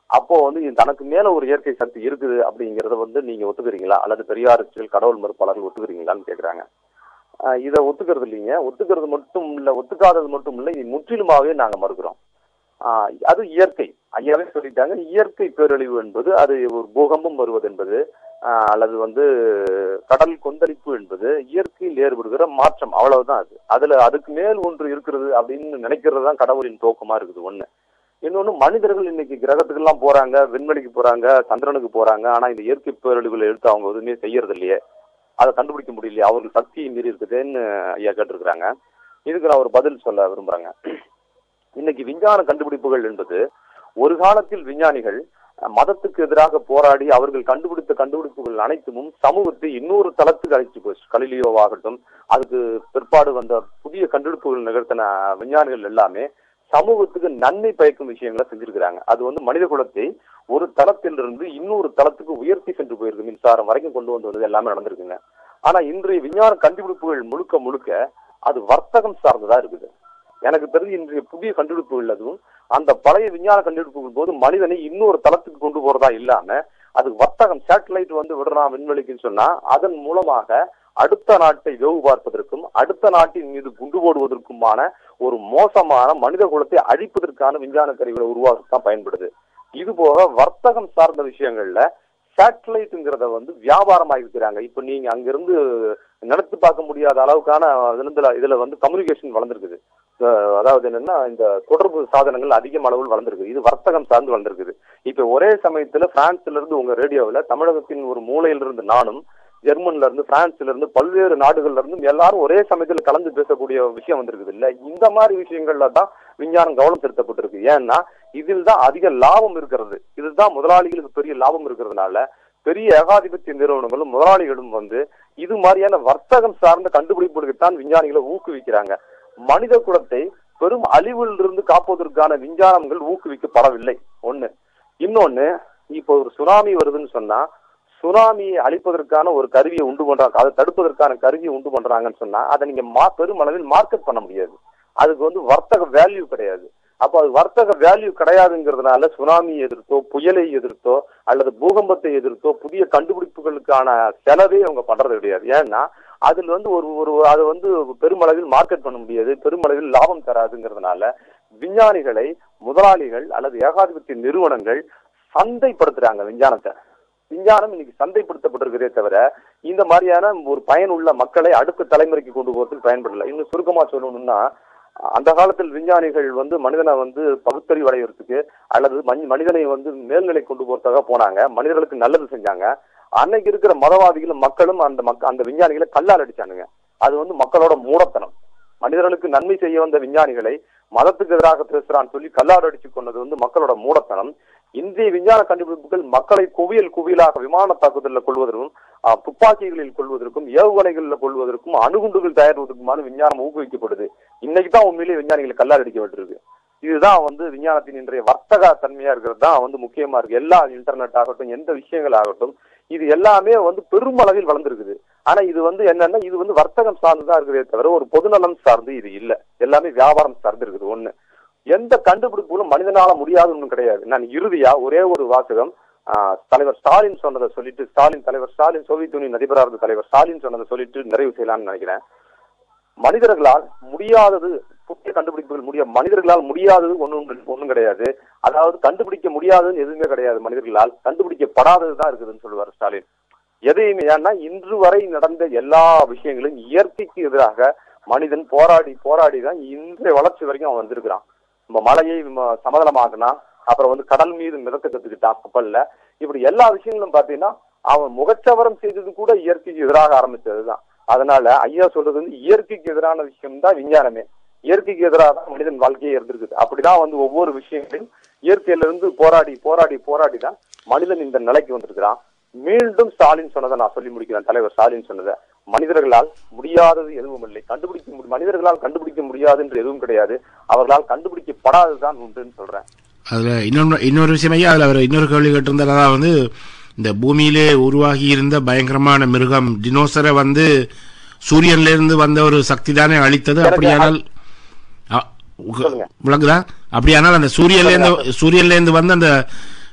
அப்போ வந்து இது தனக்கு மேல ஒரு இயற்கை சக்தி இருக்குது அப்படிங்கறத வந்து நீங்க ஒத்துக்கிறீங்களா அல்லது பெரியாரிஸ்டுகள் கடவுள் மறுப்பாளர்கள் ஒத்துக்கிறீங்களான்னு கேக்குறாங்க ஆஹ் இதை ஒத்துக்கிறது இல்லைங்க ஒத்துக்கிறது மட்டும் இல்ல ஒத்துக்காதது மட்டும் இல்ல இது முற்றிலுமாவே நாங்க மறுக்கிறோம் ஆஹ் அது இயற்கை ஐயாவே சொல்லிட்டாங்க இயற்கை பேரழிவு என்பது அது ஒரு பூகம்பம் வருவது என்பது ஆஹ் அல்லது வந்து கடல் கொந்தளிப்பு என்பது இயற்கையில் ஏற்படுகிற மாற்றம் அவ்வளவுதான் அது அதுல அதுக்கு மேல் ஒன்று இருக்கிறது அப்படின்னு நினைக்கிறது தான் கடவுளின் தோக்கமா இருக்குது ஒண்ணு இன்னொன்னு மனிதர்கள் இன்னைக்கு கிரகத்துக்கு எல்லாம் போறாங்க விண்வெளிக்கு போறாங்க சந்திரனுக்கு போறாங்க ஆனா இந்த இயற்கை பேரழிவுகளை எடுத்து அவங்க எதுவுமே செய்யறது இல்லையே அதை கண்டுபிடிக்க முடியலையே அவர்கள் சக்தியை மீறி இருக்குதுன்னு ஐயா கேட்டிருக்கிறாங்க இதுக்கு நான் ஒரு பதில் சொல்ல விரும்புறேங்க இன்னைக்கு விஞ்ஞான கண்டுபிடிப்புகள் என்பது ஒரு காலத்தில் விஞ்ஞானிகள் அஹ், மதத்துக்கு எதிராக போராடி அவர்கள் கண்டுபிடித்த கண்டுபிடிப்புகள் அனைத்தும் சமூகத்தை இன்னொரு தளத்துக்கு அழைச்சு போச்சு கலிலியோவாகட்டும் அதுக்கு பிற்பாடு வந்த புதிய கண்டுபிடிப்புகள் நிகழ்த்தின விஞ்ஞானிகள் எல்லாமே சமூகத்துக்கு நன்மை பயக்கும் விஷயங்களை செஞ்சிருக்கிறாங்க அது வந்து மனித குலத்தை ஒரு தளத்திலிருந்து இன்னொரு தளத்துக்கு உயர்த்தி சென்று போயிருக்கு மின்சாரம் வரைக்கும் கொண்டு வந்து வந்தது எல்லாமே நடந்திருக்குங்க ஆனா இன்றைய விஞ்ஞான கண்டுபிடிப்புகள் முழுக்க முழுக்க அது வர்த்தகம் சார்ந்ததா இருக்குது எனக்கு தெரிஞ்சு இன்றைய புதிய கண்டுபிடிப்புகள் அதுவும் அந்த பழைய விஞ்ஞான கண்டுபிடிப்புகள் போது மனிதனை இன்னொரு தளத்துக்கு கொண்டு போறதா இல்லாம அது வர்த்தகம் சேட்டலைட் வந்து விடுறான் விண்வெளிக்குன்னு சொன்னா அதன் மூலமாக அடுத்த நாட்டை வேவு பார்ப்பதற்கும் அடுத்த நாட்டின் மீது குண்டு போடுவதற்குமான ஒரு மோசமான மனித குலத்தை அழிப்பதற்கான விஞ்ஞான கருவிகளை உருவாக்கத்தான் பயன்படுது இது போக வர்த்தகம் சார்ந்த விஷயங்கள்ல சேட்டலைட்டுங்கிறத வந்து வியாபாரமாக இருக்கிறாங்க இப்ப நீங்க அங்கிருந்து நினைத்து பார்க்க முடியாத அளவுக்கான இதுல இதுல வந்து கம்யூனிகேஷன் வளர்ந்துருக்குது அஹ் அதாவது என்னன்னா இந்த தொடர்பு சாதனங்கள் அதிகம் அளவில் வளர்ந்துருக்கு இது வர்த்தகம் சார்ந்து வளர்ந்துருக்குது இப்ப ஒரே சமயத்துல பிரான்ஸ்ல இருந்து உங்க ரேடியோவில் தமிழகத்தின் ஒரு மூலையில இருந்து நானும் ஜெர்மன்ல இருந்து பிரான்ஸ்ல இருந்து பல்வேறு நாடுகள்ல இருந்து எல்லாரும் ஒரே சமயத்துல கலந்து பேசக்கூடிய விஷயம் வந்திருக்குது இல்ல இந்த மாதிரி விஷயங்கள்ல தான் விஞ்ஞானம் கவனம் செலுத்தப்பட்டிருக்கு ஏன்னா இதில் தான் அதிக லாபம் இருக்கிறது இதுதான் முதலாளிகளுக்கு பெரிய லாபம் இருக்கிறதுனால பெரிய ஏகாதிபத்திய நிறுவனங்களும் முதலாளிகளும் வந்து இது மாதிரியான வர்த்தகம் சார்ந்த கண்டுபிடிப்புகளுக்கு தான் விஞ்ஞானிகளை ஊக்குவிக்கிறாங்க மனித குலத்தை பெரும் அழிவில் இருந்து காப்பதற்கான விஞ்ஞானங்கள் ஊக்குவிக்கப்படவில்லை ஒண்ணு இன்னொன்னு இப்போ ஒரு சுனாமி வருதுன்னு சொன்னா சுனாமியை அழிப்பதற்கான ஒரு கருவியை உண்டு பண்றாங்க அதை தடுப்பதற்கான கருவியை உண்டு பண்றாங்கன்னு சொன்னா அதை நீங்க மா பெருமளவில் மார்க்கெட் பண்ண முடியாது அதுக்கு வந்து வர்த்தக வேல்யூ கிடையாது அப்போ அது வர்த்தக வேல்யூ கிடையாதுங்கிறதுனால சுனாமியை எதிர்த்தோ புயலை எதிர்த்தோ அல்லது பூகம்பத்தை எதிர்த்தோ புதிய கண்டுபிடிப்புகளுக்கான செலவே அவங்க பண்றது கிடையாது ஏன்னா அதில் வந்து ஒரு ஒரு அதை வந்து பெருமளவில் மார்க்கெட் பண்ண முடியாது பெருமளவில் லாபம் தராதுங்கிறதுனால விஞ்ஞானிகளை முதலாளிகள் அல்லது ஏகாதிபத்திய நிறுவனங்கள் சந்தைப்படுத்துறாங்க விஞ்ஞானத்தை விஞ்ஞானம் இன்னைக்கு சந்தைப்படுத்தப்பட்டிருக்கிறதே தவிர இந்த மாதிரியான ஒரு பயனுள்ள மக்களை அடுத்த தலைமுறைக்கு கொண்டு போறதுக்கு பயன்படல இன்னும் சுருக்கமா சொல்லணும்னா அந்த காலத்தில் விஞ்ஞானிகள் வந்து மனிதனை வந்து பகுத்தறிவு அடைவதற்கு அல்லது மனி- மனிதனை வந்து மேல்நிலை கொண்டு போறதுக்காக போனாங்க மனிதர்களுக்கு நல்லது செஞ்சாங்க அன்னைக்கு இருக்கிற மதவாதிகளும் மக்களும் அந்த மக்க அந்த விஞ்ஞானிகளை கல்லால் அடிச்சானுங்க அது வந்து மக்களோட மூடத்தனம் மனிதர்களுக்கு நன்மை செய்ய வந்த விஞ்ஞானிகளை மதத்துக்கு எதிராக பேசுறான்னு சொல்லி கல்லால் அடிச்சு கொண்டது வந்து மக்களோட மூடத்தனம் இன்றைய விஞ்ஞான கண்டுபிடிப்புகள் மக்களை குவியல் குவியலாக விமான தாக்குதலில் கொள்வதற்கும் ஆஹ், துப்பாக்கிகளில் கொள்வதற்கும் ஏவுகணைகளில் கொள்வதற்கும் அணுகுண்டுகள் தயாரிப்பதற்குமான விஞ்ஞானம் ஊக்குவிக்கப்படுது இன்னைக்கு தான் உண்மையிலேயே விஞ்ஞானிகளை கல்லால் அடிக்க விட்டுருக்கு இதுதான் வந்து விஞ்ஞானத்தின் இன்றைய வர்த்தக தன்மையா இருக்கிறது தான் வந்து முக்கியமா இருக்கு எல்லா இன்டர்நெட் ஆகட்டும் எந்த விஷயங்கள் ஆகட்டும் இது எல்லாமே வந்து பெருமளவில் வளர்ந்துருக்குது ஆனா இது வந்து என்னன்னா இது வந்து வர்த்தகம் சார்ந்துதான் இருக்குதே தவிர ஒரு பொதுநலம் சார்ந்து இது இல்ல எல்லாமே வியாபாரம் சார்ந்து இருக்குது ஒண்ணு எந்த கண்டுபிடிப்புகளும் மனிதனால முடியாதுன்னு ஒண்ணும் கிடையாது நான் இறுதியா ஒரே ஒரு வாசகம் ஆஹ், தலைவர் ஸ்டாலின் சொன்னதை சொல்லிட்டு ஸ்டாலின் தலைவர் ஸ்டாலின் சோவியத் யூனியன் அதிபராக இருந்த தலைவர் ஸ்டாலின் சொன்னதை சொல்லிட்டு நிறைவு செய்யலாம்னு நினைக்கிறேன் மனிதர்களால் முடியாதது புதிய கண்டுபிடிப்புகள் முடிய மனிதர்களால் முடியாதது ஒண்ணும் ஒண்ணும் கிடையாது அதாவது கண்டுபிடிக்க முடியாததுன்னு எதுவுமே கிடையாது மனிதர்களால் கண்டுபிடிக்கப்படாதது தான் இருக்குதுன்னு சொல்லுவார் ஸ்டாலின் எதையுமே ஏன்னா இன்று வரை நடந்த எல்லா விஷயங்களும் இயற்கைக்கு எதிராக மனிதன் போராடி போராடி தான் இன்றைய வளர்ச்சி வரைக்கும் அவன் வந்திருக்கிறான் நம்ம மலையை ம- சமதளமாக்குனா அப்புறம் வந்து கடல் மீது மிதக்க கத்துக்கிட்டான் கப்பல்ல இப்படி எல்லா விஷயங்களும் பாத்தீங்கன்னா அவன் முகச்சவரம் செய்தது கூட இயற்கைக்கு எதிராக ஆரம்பிச்சதுதான் அதனால ஐயா சொல்றது வந்து இயற்கைக்கு எதிரான விஷயம் தான் விஞ்ஞானமே இயற்கைக்கு எதிராக தான் மனிதன் வாழ்க்கையே இருந்திருக்குது அப்படிதான் வந்து ஒவ்வொரு விஷயங்களையும் இயற்கையில இருந்து போராடி போராடி போராடி தான் மனிதன் இந்த நிலைக்கு வந்திருக்கிறான் மீண்டும் ஸ்டாலின் சொன்னதை நான் சொல்லி முடிக்கிறேன் தலைவர் ஸ்டாலின் சொன்னதை மனிதர்களால் முடியாதது எதுவும் இல்லை கண்டுபிடிக்க முடி- மனிதர்களால் கண்டுபிடிக்க முடியாது என்று எதுவும் கிடையாது அவர்களால் கண்டுபிடிக்கப்படாததுதான் உண்டுன்னு சொல்றேன்
அதுல இன்னொரு இன்னொரு விஷயம் ஐயா அதுல அவர் இன்னொரு கேள்வி கேட்டிருந்தார் அதாவது வந்து இந்த பூமியிலே உருவாகி இருந்த பயங்கரமான மிருகம் டினோசரை வந்து சூரியன்ல இருந்து வந்த ஒரு சக்தி தானே அழித்தது
எனக்கு
அப்படியானால் அ, உக-
சொல்லுங்க.
விளங்குதா அப்படியானால் அந்த சூரியன்ல இருந்து சூரியன்ல இருந்து வந்த அந்த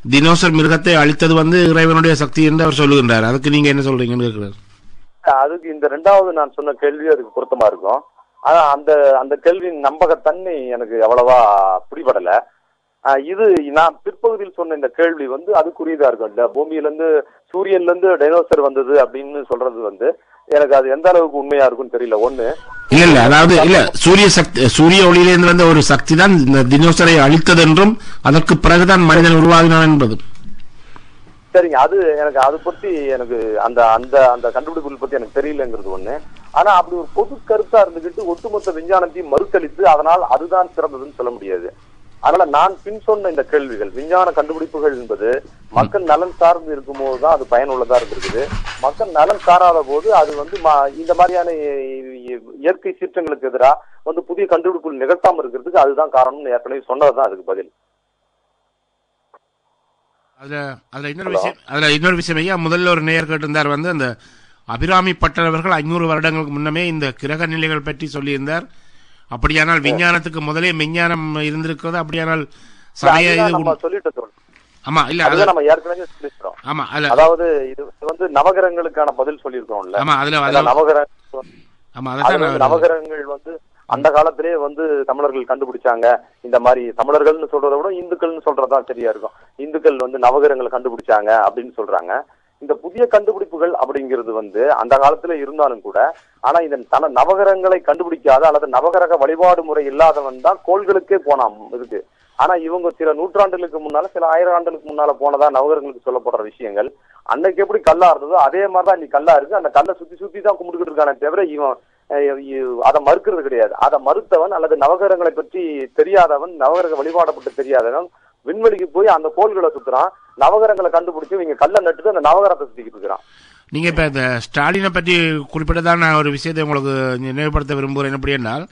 தினோசர் மிருகத்தை அழித்தது வந்து இறைவனுடைய சக்தி என்று அவர் சொல்லுகின்றார் அதுக்கு நீங்க என்ன சொல்றீங்கன்னு கேட்கிறார்
அதுக்கு இந்த ரெண்டாவது நான் சொன்ன கேள்வி அதுக்கு பொருத்தமா இருக்கும் ஆனா அந்த அந்த கேள்வியின் நம்பகத்தன்மை எனக்கு அவ்வளவா பிடிபடல ஆஹ் இது நான் பிற்பகுதியில் சொன்ன இந்த கேள்வி வந்து அதுக்குரியதா இருக்கும் இந்த பூமியில இருந்து சூரியன்ல இருந்து டைனோசர் வந்தது அப்படின்னு சொல்றது வந்து எனக்கு அது எந்த அளவுக்கு உண்மையா இருக்கும்னு தெரியல ஒண்ணு
இல்ல இல்ல அதாவது இல்ல சூரிய சக்தி சூரிய ஒளியிலிருந்து வந்த ஒரு சக்தி தான் இந்த தினோசரை அழித்தது என்றும் அதற்கு பிறகுதான் மனிதன் உருவாகினான் என்பது
சரிங்க அது எனக்கு அது பத்தி எனக்கு அந்த அந்த அந்த கண்டுபிடிப்புகள் பத்தி எனக்கு தெரியலங்கிறது ஒண்ணு ஆனா அப்படி ஒரு பொது கருத்தா இருந்துகிட்டு ஒட்டுமொத்த விஞ்ஞானத்தையும் மறுத்தளித்து அதனால் அதுதான் சிறந்ததுன்னு சொல்ல முடியாது அதனால நான் பின் சொன்ன இந்த கேள்விகள் விஞ்ஞான கண்டுபிடிப்புகள் என்பது மக்கள் நலன் சார்ந்து இருக்கும்போது தான் அது பயனுள்ளதா இருந்திருக்குது மக்கள் நலன் சாராத போது அது வந்து ம- இந்த மாதிரியான இ- இ- இயற்கை சீற்றங்களுக்கு எதிராக வந்து புதிய கண்டுபிடிப்புகள் நிகழ்த்தாம இருக்கிறதுக்கு அதுதான் காரணம்னு ஏற்கனவே சொன்னதுதான் அதுக்கு பதில்
அதுல அதுல இன்னொரு விஷயம் அதுல இன்னொரு விஷயம் ஐயா முதல்ல ஒரு நேயர் கேட்டிருந்தார் வந்து அந்த அபிராமி பட்டரவர்கள் ஐநூறு வருடங்களுக்கு முன்னமே இந்த கிரக நிலைகள் பற்றி சொல்லியிருந்தார் அப்படியானால் விஞ்ஞானத்துக்கு முதலே விஞ்ஞானம் இருந்திருக்கிறது அப்படியானால் சமய
அதுதான்
இது
நம்ம
உண்-
சொல்லிட்டு இருக்கோம்.
ஆமா இல்ல அது
அதுதான் நம்ம ஏற்கனவே சொல்லிருக்கிறோம்
ஆமா அதுல
அதாவது இது வந்து நவகிரகங்களுக்கான பதில் சொல்லியிருக்கோம்ல
ஆமா அதுல
அதான்
அதுல
நவகிரகம்
ஆமா
அது
அதான்
வந்து
நான்
நவகிரகங்கள் வந்து அந்த காலத்திலேயே வந்து தமிழர்கள் கண்டுபிடிச்சாங்க இந்த மாதிரி தமிழர்கள்னு சொல்றதை விட இந்துக்கள்னு சொல்றதுதான் சரியா இருக்கும் இந்துக்கள் வந்து நவகிரகங்களை கண்டுபிடிச்சாங்க அப்படின்னு சொல்றாங்க இந்த புதிய கண்டுபிடிப்புகள் அப்படிங்கிறது வந்து அந்த காலத்துல இருந்தாலும் கூட ஆனா இந்த தன நவகிரகங்களை கண்டுபிடிக்காத அல்லது நவகிரக வழிபாடு முறை இல்லாதவன் தான் கோள்களுக்கே போனான் இருக்கு ஆனா இவங்க சில நூற்றாண்டுகளுக்கு முன்னால சில ஆயிரம் ஆண்டுகளுக்கு முன்னால போனதா நவகிரகங்களுக்கு சொல்லப்படுற விஷயங்கள் அன்னைக்கு எப்படி கல்லா இருந்ததோ அதே மாதிரிதான் இன்னைக்கு கல்லா இருக்கு அந்த கல்லை சுத்தி சுத்தி தான் கும்பிட்டுக்கிட்டு இருக்கானே தவிர இவன் அஹ், இ- அதை மறுக்கிறது கிடையாது அதை மறுத்தவன் அல்லது நவகிரகங்களை பற்றி தெரியாதவன் நவகிரக வழிபாடப்பட்டு தெரியாதவன் விண்வெளிக்கு போய் அந்த கோள்களை சுத்துறான் நவகிரகங்களை கண்டுபிடிச்சு இவங்க கல்லை நட்டுட்டு அந்த நவகிரகத்தை சுத்திக்கிட்டு இருக்கிறான்
நீங்க இப்ப இந்த ஸ்டாலினை பற்றி குறிப்பிட்டதான் நான் ஒரு விஷயத்தை உங்களுக்கு நினைவுபடுத்த விரும்புகிறேன் எப்படி என்றால்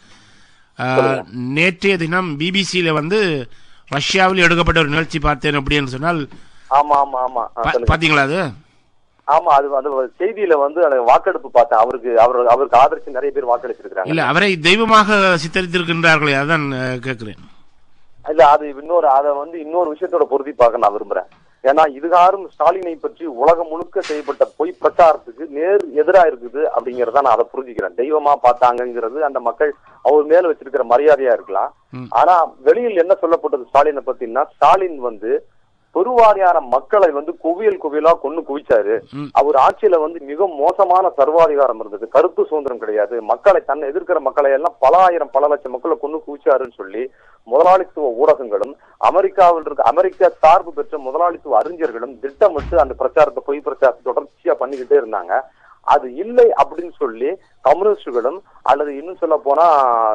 ஆஹ், நேற்றைய தினம் பிபிசியில வந்து ரஷ்யாவில் எடுக்கப்பட்ட ஒரு நிகழ்ச்சி பார்த்தேன் அப்படின்னு சொன்னால்
ஆமா ஆமா ஆமா ஆ,
பா-
சொல்லுங்க.
பாத்தீங்களா அது
ஆமா அது அது செய்தியில வந்து அந்த வாக்கெடுப்பு பார்த்தேன் அவருக்கு அவர் அவருக்கு ஆதரிச்சு நிறைய பேர் வாக்களிச்சிருக்காங்க
இல்ல அவரை தெய்வமாக சித்தரித்திருக்கின்றார்களே அதான் அஹ், கேட்கிறேன்
இல்ல அது இன்னொரு அதை வந்து இன்னொரு விஷயத்தோட பொருத்தி பார்க்க நான் விரும்புறேன் ஏன்னா இதுகாரும் ஸ்டாலினை பற்றி உலகம் முழுக்க செய்யப்பட்ட பொய் பிரச்சாரத்துக்கு நேர் எதிரா இருக்குது அப்படிங்கறத நான் அதை புரிஞ்சுக்கிறேன் தெய்வமா பார்த்தாங்கங்கிறது அந்த மக்கள் அவர் மேல வச்சிருக்கிற மரியாதையா இருக்கலாம்
ம்.
ஆனா வெளியில் என்ன சொல்லப்பட்டது ஸ்டாலினை பத்தினா ஸ்டாலின் வந்து பெருவாரியான மக்களை வந்து குவியல் குவியலா கொண்டு குவிச்சாரு
ம்.
அவர் ஆட்சியில வந்து மிக மோசமான சர்வாதிகாரம் இருந்தது கருத்து சுதந்திரம் கிடையாது மக்களை தன்னை எதிர்க்கிற மக்களை எல்லாம் பல ஆயிரம் பல லட்சம் மக்களை கொண்டு குவிச்சாருன்னு சொல்லி முதலாளித்துவ ஊடகங்களும் அமெரிக்காவில் இருக்க அமெரிக்கா சார்பு பெற்ற முதலாளித்துவ அறிஞர்களும் திட்டமிட்டு அந்த பிரச்சாரத்தை பொய் பிரச்சாரத்தை தொடர்ச்சியா பண்ணிக்கிட்டே இருந்தாங்க அது இல்லை அப்படின்னு சொல்லி கம்யூனிஸ்டுகளும் அல்லது இன்னும் சொல்ல போனா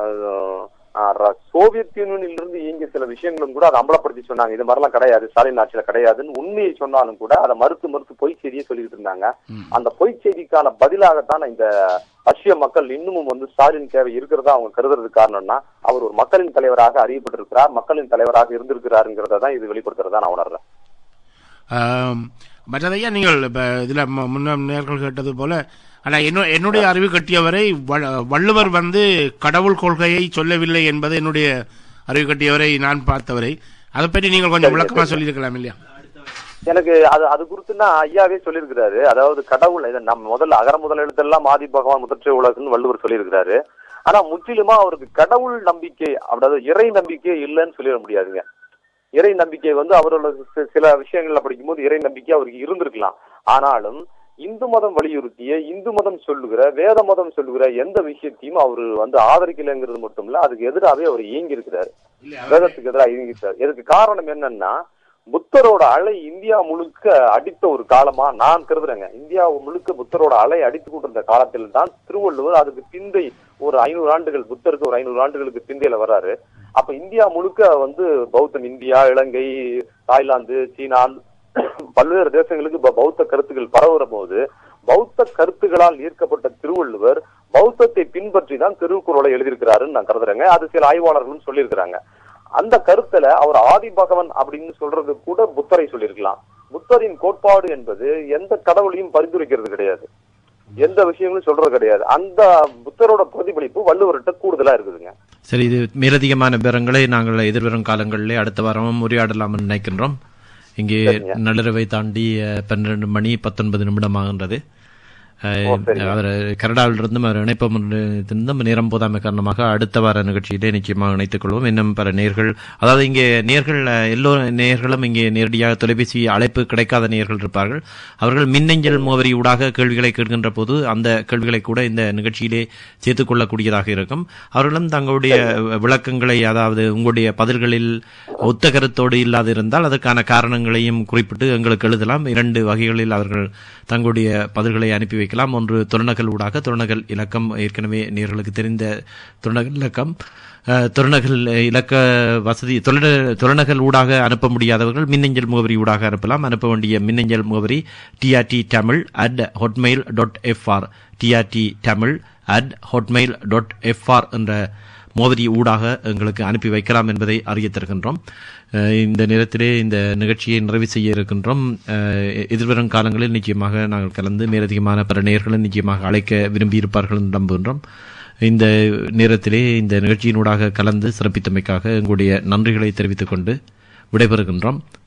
அஹ், ர- சோவியத் யூனியனில் இருந்து இயங்கிய சில விஷயங்களும் கூட அதை அம்பலப்படுத்தி சொன்னாங்க இது மாதிரிலாம் கிடையாது ஸ்டாலின் ஆட்சியில கிடையாதுன்னு உண்மையை சொன்னாலும் கூட அதை மறுத்து மறுத்து பொய் செய்தியை சொல்லிட்டு இருந்தாங்க அந்த பொய் செய்திக்கான பதிலாகத்தான் இந்த ரஷ்ய மக்கள் இன்னமும் வந்து ஸ்டாலின் தேவை இருக்கிறதா அவங்க கருதுறது காரணம்னா அவர் ஒரு மக்களின் தலைவராக அறியப்பட்டிருக்கிறார் மக்களின் தலைவராக இருந்திருக்கிறாருங்கிறத தான் இது வெளிப்படுத்துறதா நான் உணர்றேன்
ஆம், மற்றதையா நீங்கள் இப்ப இதுல மு- முன்ன நேர்கள் கேட்டது போல ஆனா என்ன என்னுடைய அறிவு கட்டியவரை வ- வள்ளுவர் வந்து கடவுள் கொள்கையை சொல்லவில்லை என்பது என்னுடைய அறிவு கட்டியவரை நான் பார்த்தவரை அதை பற்றி நீங்கள் கொஞ்சம் விளக்கமா சொல்லியிருக்கலாம் இல்லையா
எனக்கு அது அது குறித்துன்னா ஐயாவே சொல்லியிருக்கிறாரு அதாவது கடவுள் இதை நம்ம முதல்ல அகர முதல் எழுத்தெல்லாம் ஆதி பகவான் முதற்றை உலகன்னு வள்ளுவர் சொல்லியிருக்கிறாரு ஆனா முற்றிலுமா அவருக்கு கடவுள் நம்பிக்கை அதாவது இறை நம்பிக்கை இல்லைன்னு சொல்லிட முடியாதுங்க இறை நம்பிக்கை வந்து அவரோட சி- சில விஷயங்கள்ல படிக்கும்போது இறை நம்பிக்கை அவருக்கு இருந்திருக்கலாம் ஆனாலும் இந்து மதம் வலியுறுத்திய இந்து மதம் சொல்லுகிற வேத மதம் சொல்லுகிற எந்த விஷயத்தையும் அவர் வந்து ஆதரிக்கலைங்கிறது மட்டும் இல்ல அதுக்கு எதிராகவே அவர் இயங்கி இருக்கிறாரு வேதத்துக்கு எதிராக இயங்கி இருக்கிறார் இதுக்கு காரணம் என்னன்னா புத்தரோட அலை இந்தியா முழுக்க அடித்த ஒரு காலமா நான் கருதுறேங்க இந்தியா முழுக்க புத்தரோட அலை அடித்து கொண்டிருந்த காலத்தில் தான் திருவள்ளுவர் அதுக்கு பிந்தை ஒரு ஐநூறு ஆண்டுகள் புத்தருக்கு ஒரு ஐநூறு ஆண்டுகளுக்கு பிந்தையில வராரு அப்ப இந்தியா முழுக்க வந்து பௌத்தம் இந்தியா இலங்கை தாய்லாந்து சீனா பல்வேறு தேசங்களுக்கு ப- பௌத்த கருத்துக்கள் பரவுற போது பௌத்த கருத்துகளால் ஈர்க்கப்பட்ட திருவள்ளுவர் பௌத்தத்தை பின்பற்றி தான் திருக்குறளை எழுதியிருக்கிறாருன்னு நான் கருதுறேங்க அது சில ஆய்வாளர்களும் சொல்லியிருக்கிறாங்க அந்த கருத்துல அவர் ஆதி பகவன் அப்படின்னு சொல்றது கூட புத்தரை சொல்லியிருக்கலாம் புத்தரின் கோட்பாடு என்பது எந்த கடவுளையும் பரிந்துரைக்கிறது கிடையாது எந்த விஷயங்களும் சொல்றது கிடையாது அந்த புத்தரோட பிரதிபலிப்பு வள்ளுவர்கிட்ட கூடுதலா இருக்குதுங்க
சரி இது மேலதிகமான விவரங்களை நாங்கள் எதிர்வரும் காலங்களிலே அடுத்த வாரமும் உரையாடலாம்னு நினைக்கின்றோம் இங்கே
சரிங்க.
நள்ளிரவை தாண்டி அஹ், பன்னிரண்டு மணி பத்தொன்பது நிமிடம் ஆகின்றது அஹ்,
ஓ, சரிங்க.
அவர் கனடாவிலிருந்தும் அவர் இணைப்பம் நேரம் போதாமை காரணமாக அடுத்த வார நிகழ்ச்சியிலே நிச்சயமாக இணைத்துக் கொள்வோம் இன்னும் பல நேர்கள் அதாவது இங்கே நேர்கள் அஹ், எல்லோ நேர்களும் இங்கே நேரடியாக தொலைபேசி அழைப்பு கிடைக்காத நேர்கள் இருப்பார்கள் அவர்கள் மின்னஞ்சல் முகவரி ஊடாக கேள்விகளை கேட்கின்ற போது அந்த கேள்விகளை கூட இந்த நிகழ்ச்சியிலே சேர்த்துக் கொள்ளக்கூடியதாக இருக்கும் அவர்களும் தங்களுடைய விளக்கங்களை அதாவது உங்களுடைய பதில்களில் ஒத்த கருத்தோடு இல்லாதிருந்தால் அதற்கான காரணங்களையும் குறிப்பிட்டு எங்களுக்கு எழுதலாம் இரண்டு வகைகளில் அவர்கள் தங்களுடைய பதில்களை அனுப்பி வைக்கலாம் ஒன்று தொலைநகல் ஊடாக தொலைநகல் இலக்கம் ஏற்கனவே நேர்களுக்கு தெரிந்த தொலைநகல் இலக்கம் அஹ், தொலைநகல் இலக்க வசதி தொலை- தொலைநகல் ஊடாக அனுப்ப முடியாதவர்கள் மின்னஞ்சல் முகவரி ஊடாக அனுப்பலாம் அனுப்ப வேண்டிய மின்னஞ்சல் முகவரி TRT Tamil at Hotmail dot FR TRT Tamil at Hotmail dot FR என்ற மோதரி ஊடாக எங்களுக்கு அனுப்பி வைக்கலாம் என்பதை அறிய தருகின்றோம் அஹ் இந்த நேரத்திலே இந்த நிகழ்ச்சியை நிறைவு செய்ய இருக்கின்றோம் அஹ் எதிர்வரும் காலங்களில் நிச்சயமாக நாங்கள் கலந்து மேலதிகமான பல நேர்களும் நிச்சயமாக அழைக்க விரும்பியிருப்பார்கள் என்று நம்புகின்றோம் இந்த நேரத்திலே இந்த நிகழ்ச்சியினூடாக கலந்து சிறப்பித்தமைக்காக எங்களுடைய நன்றிகளை தெரிவித்துக் கொண்டு விடைபெறுகின்றோம்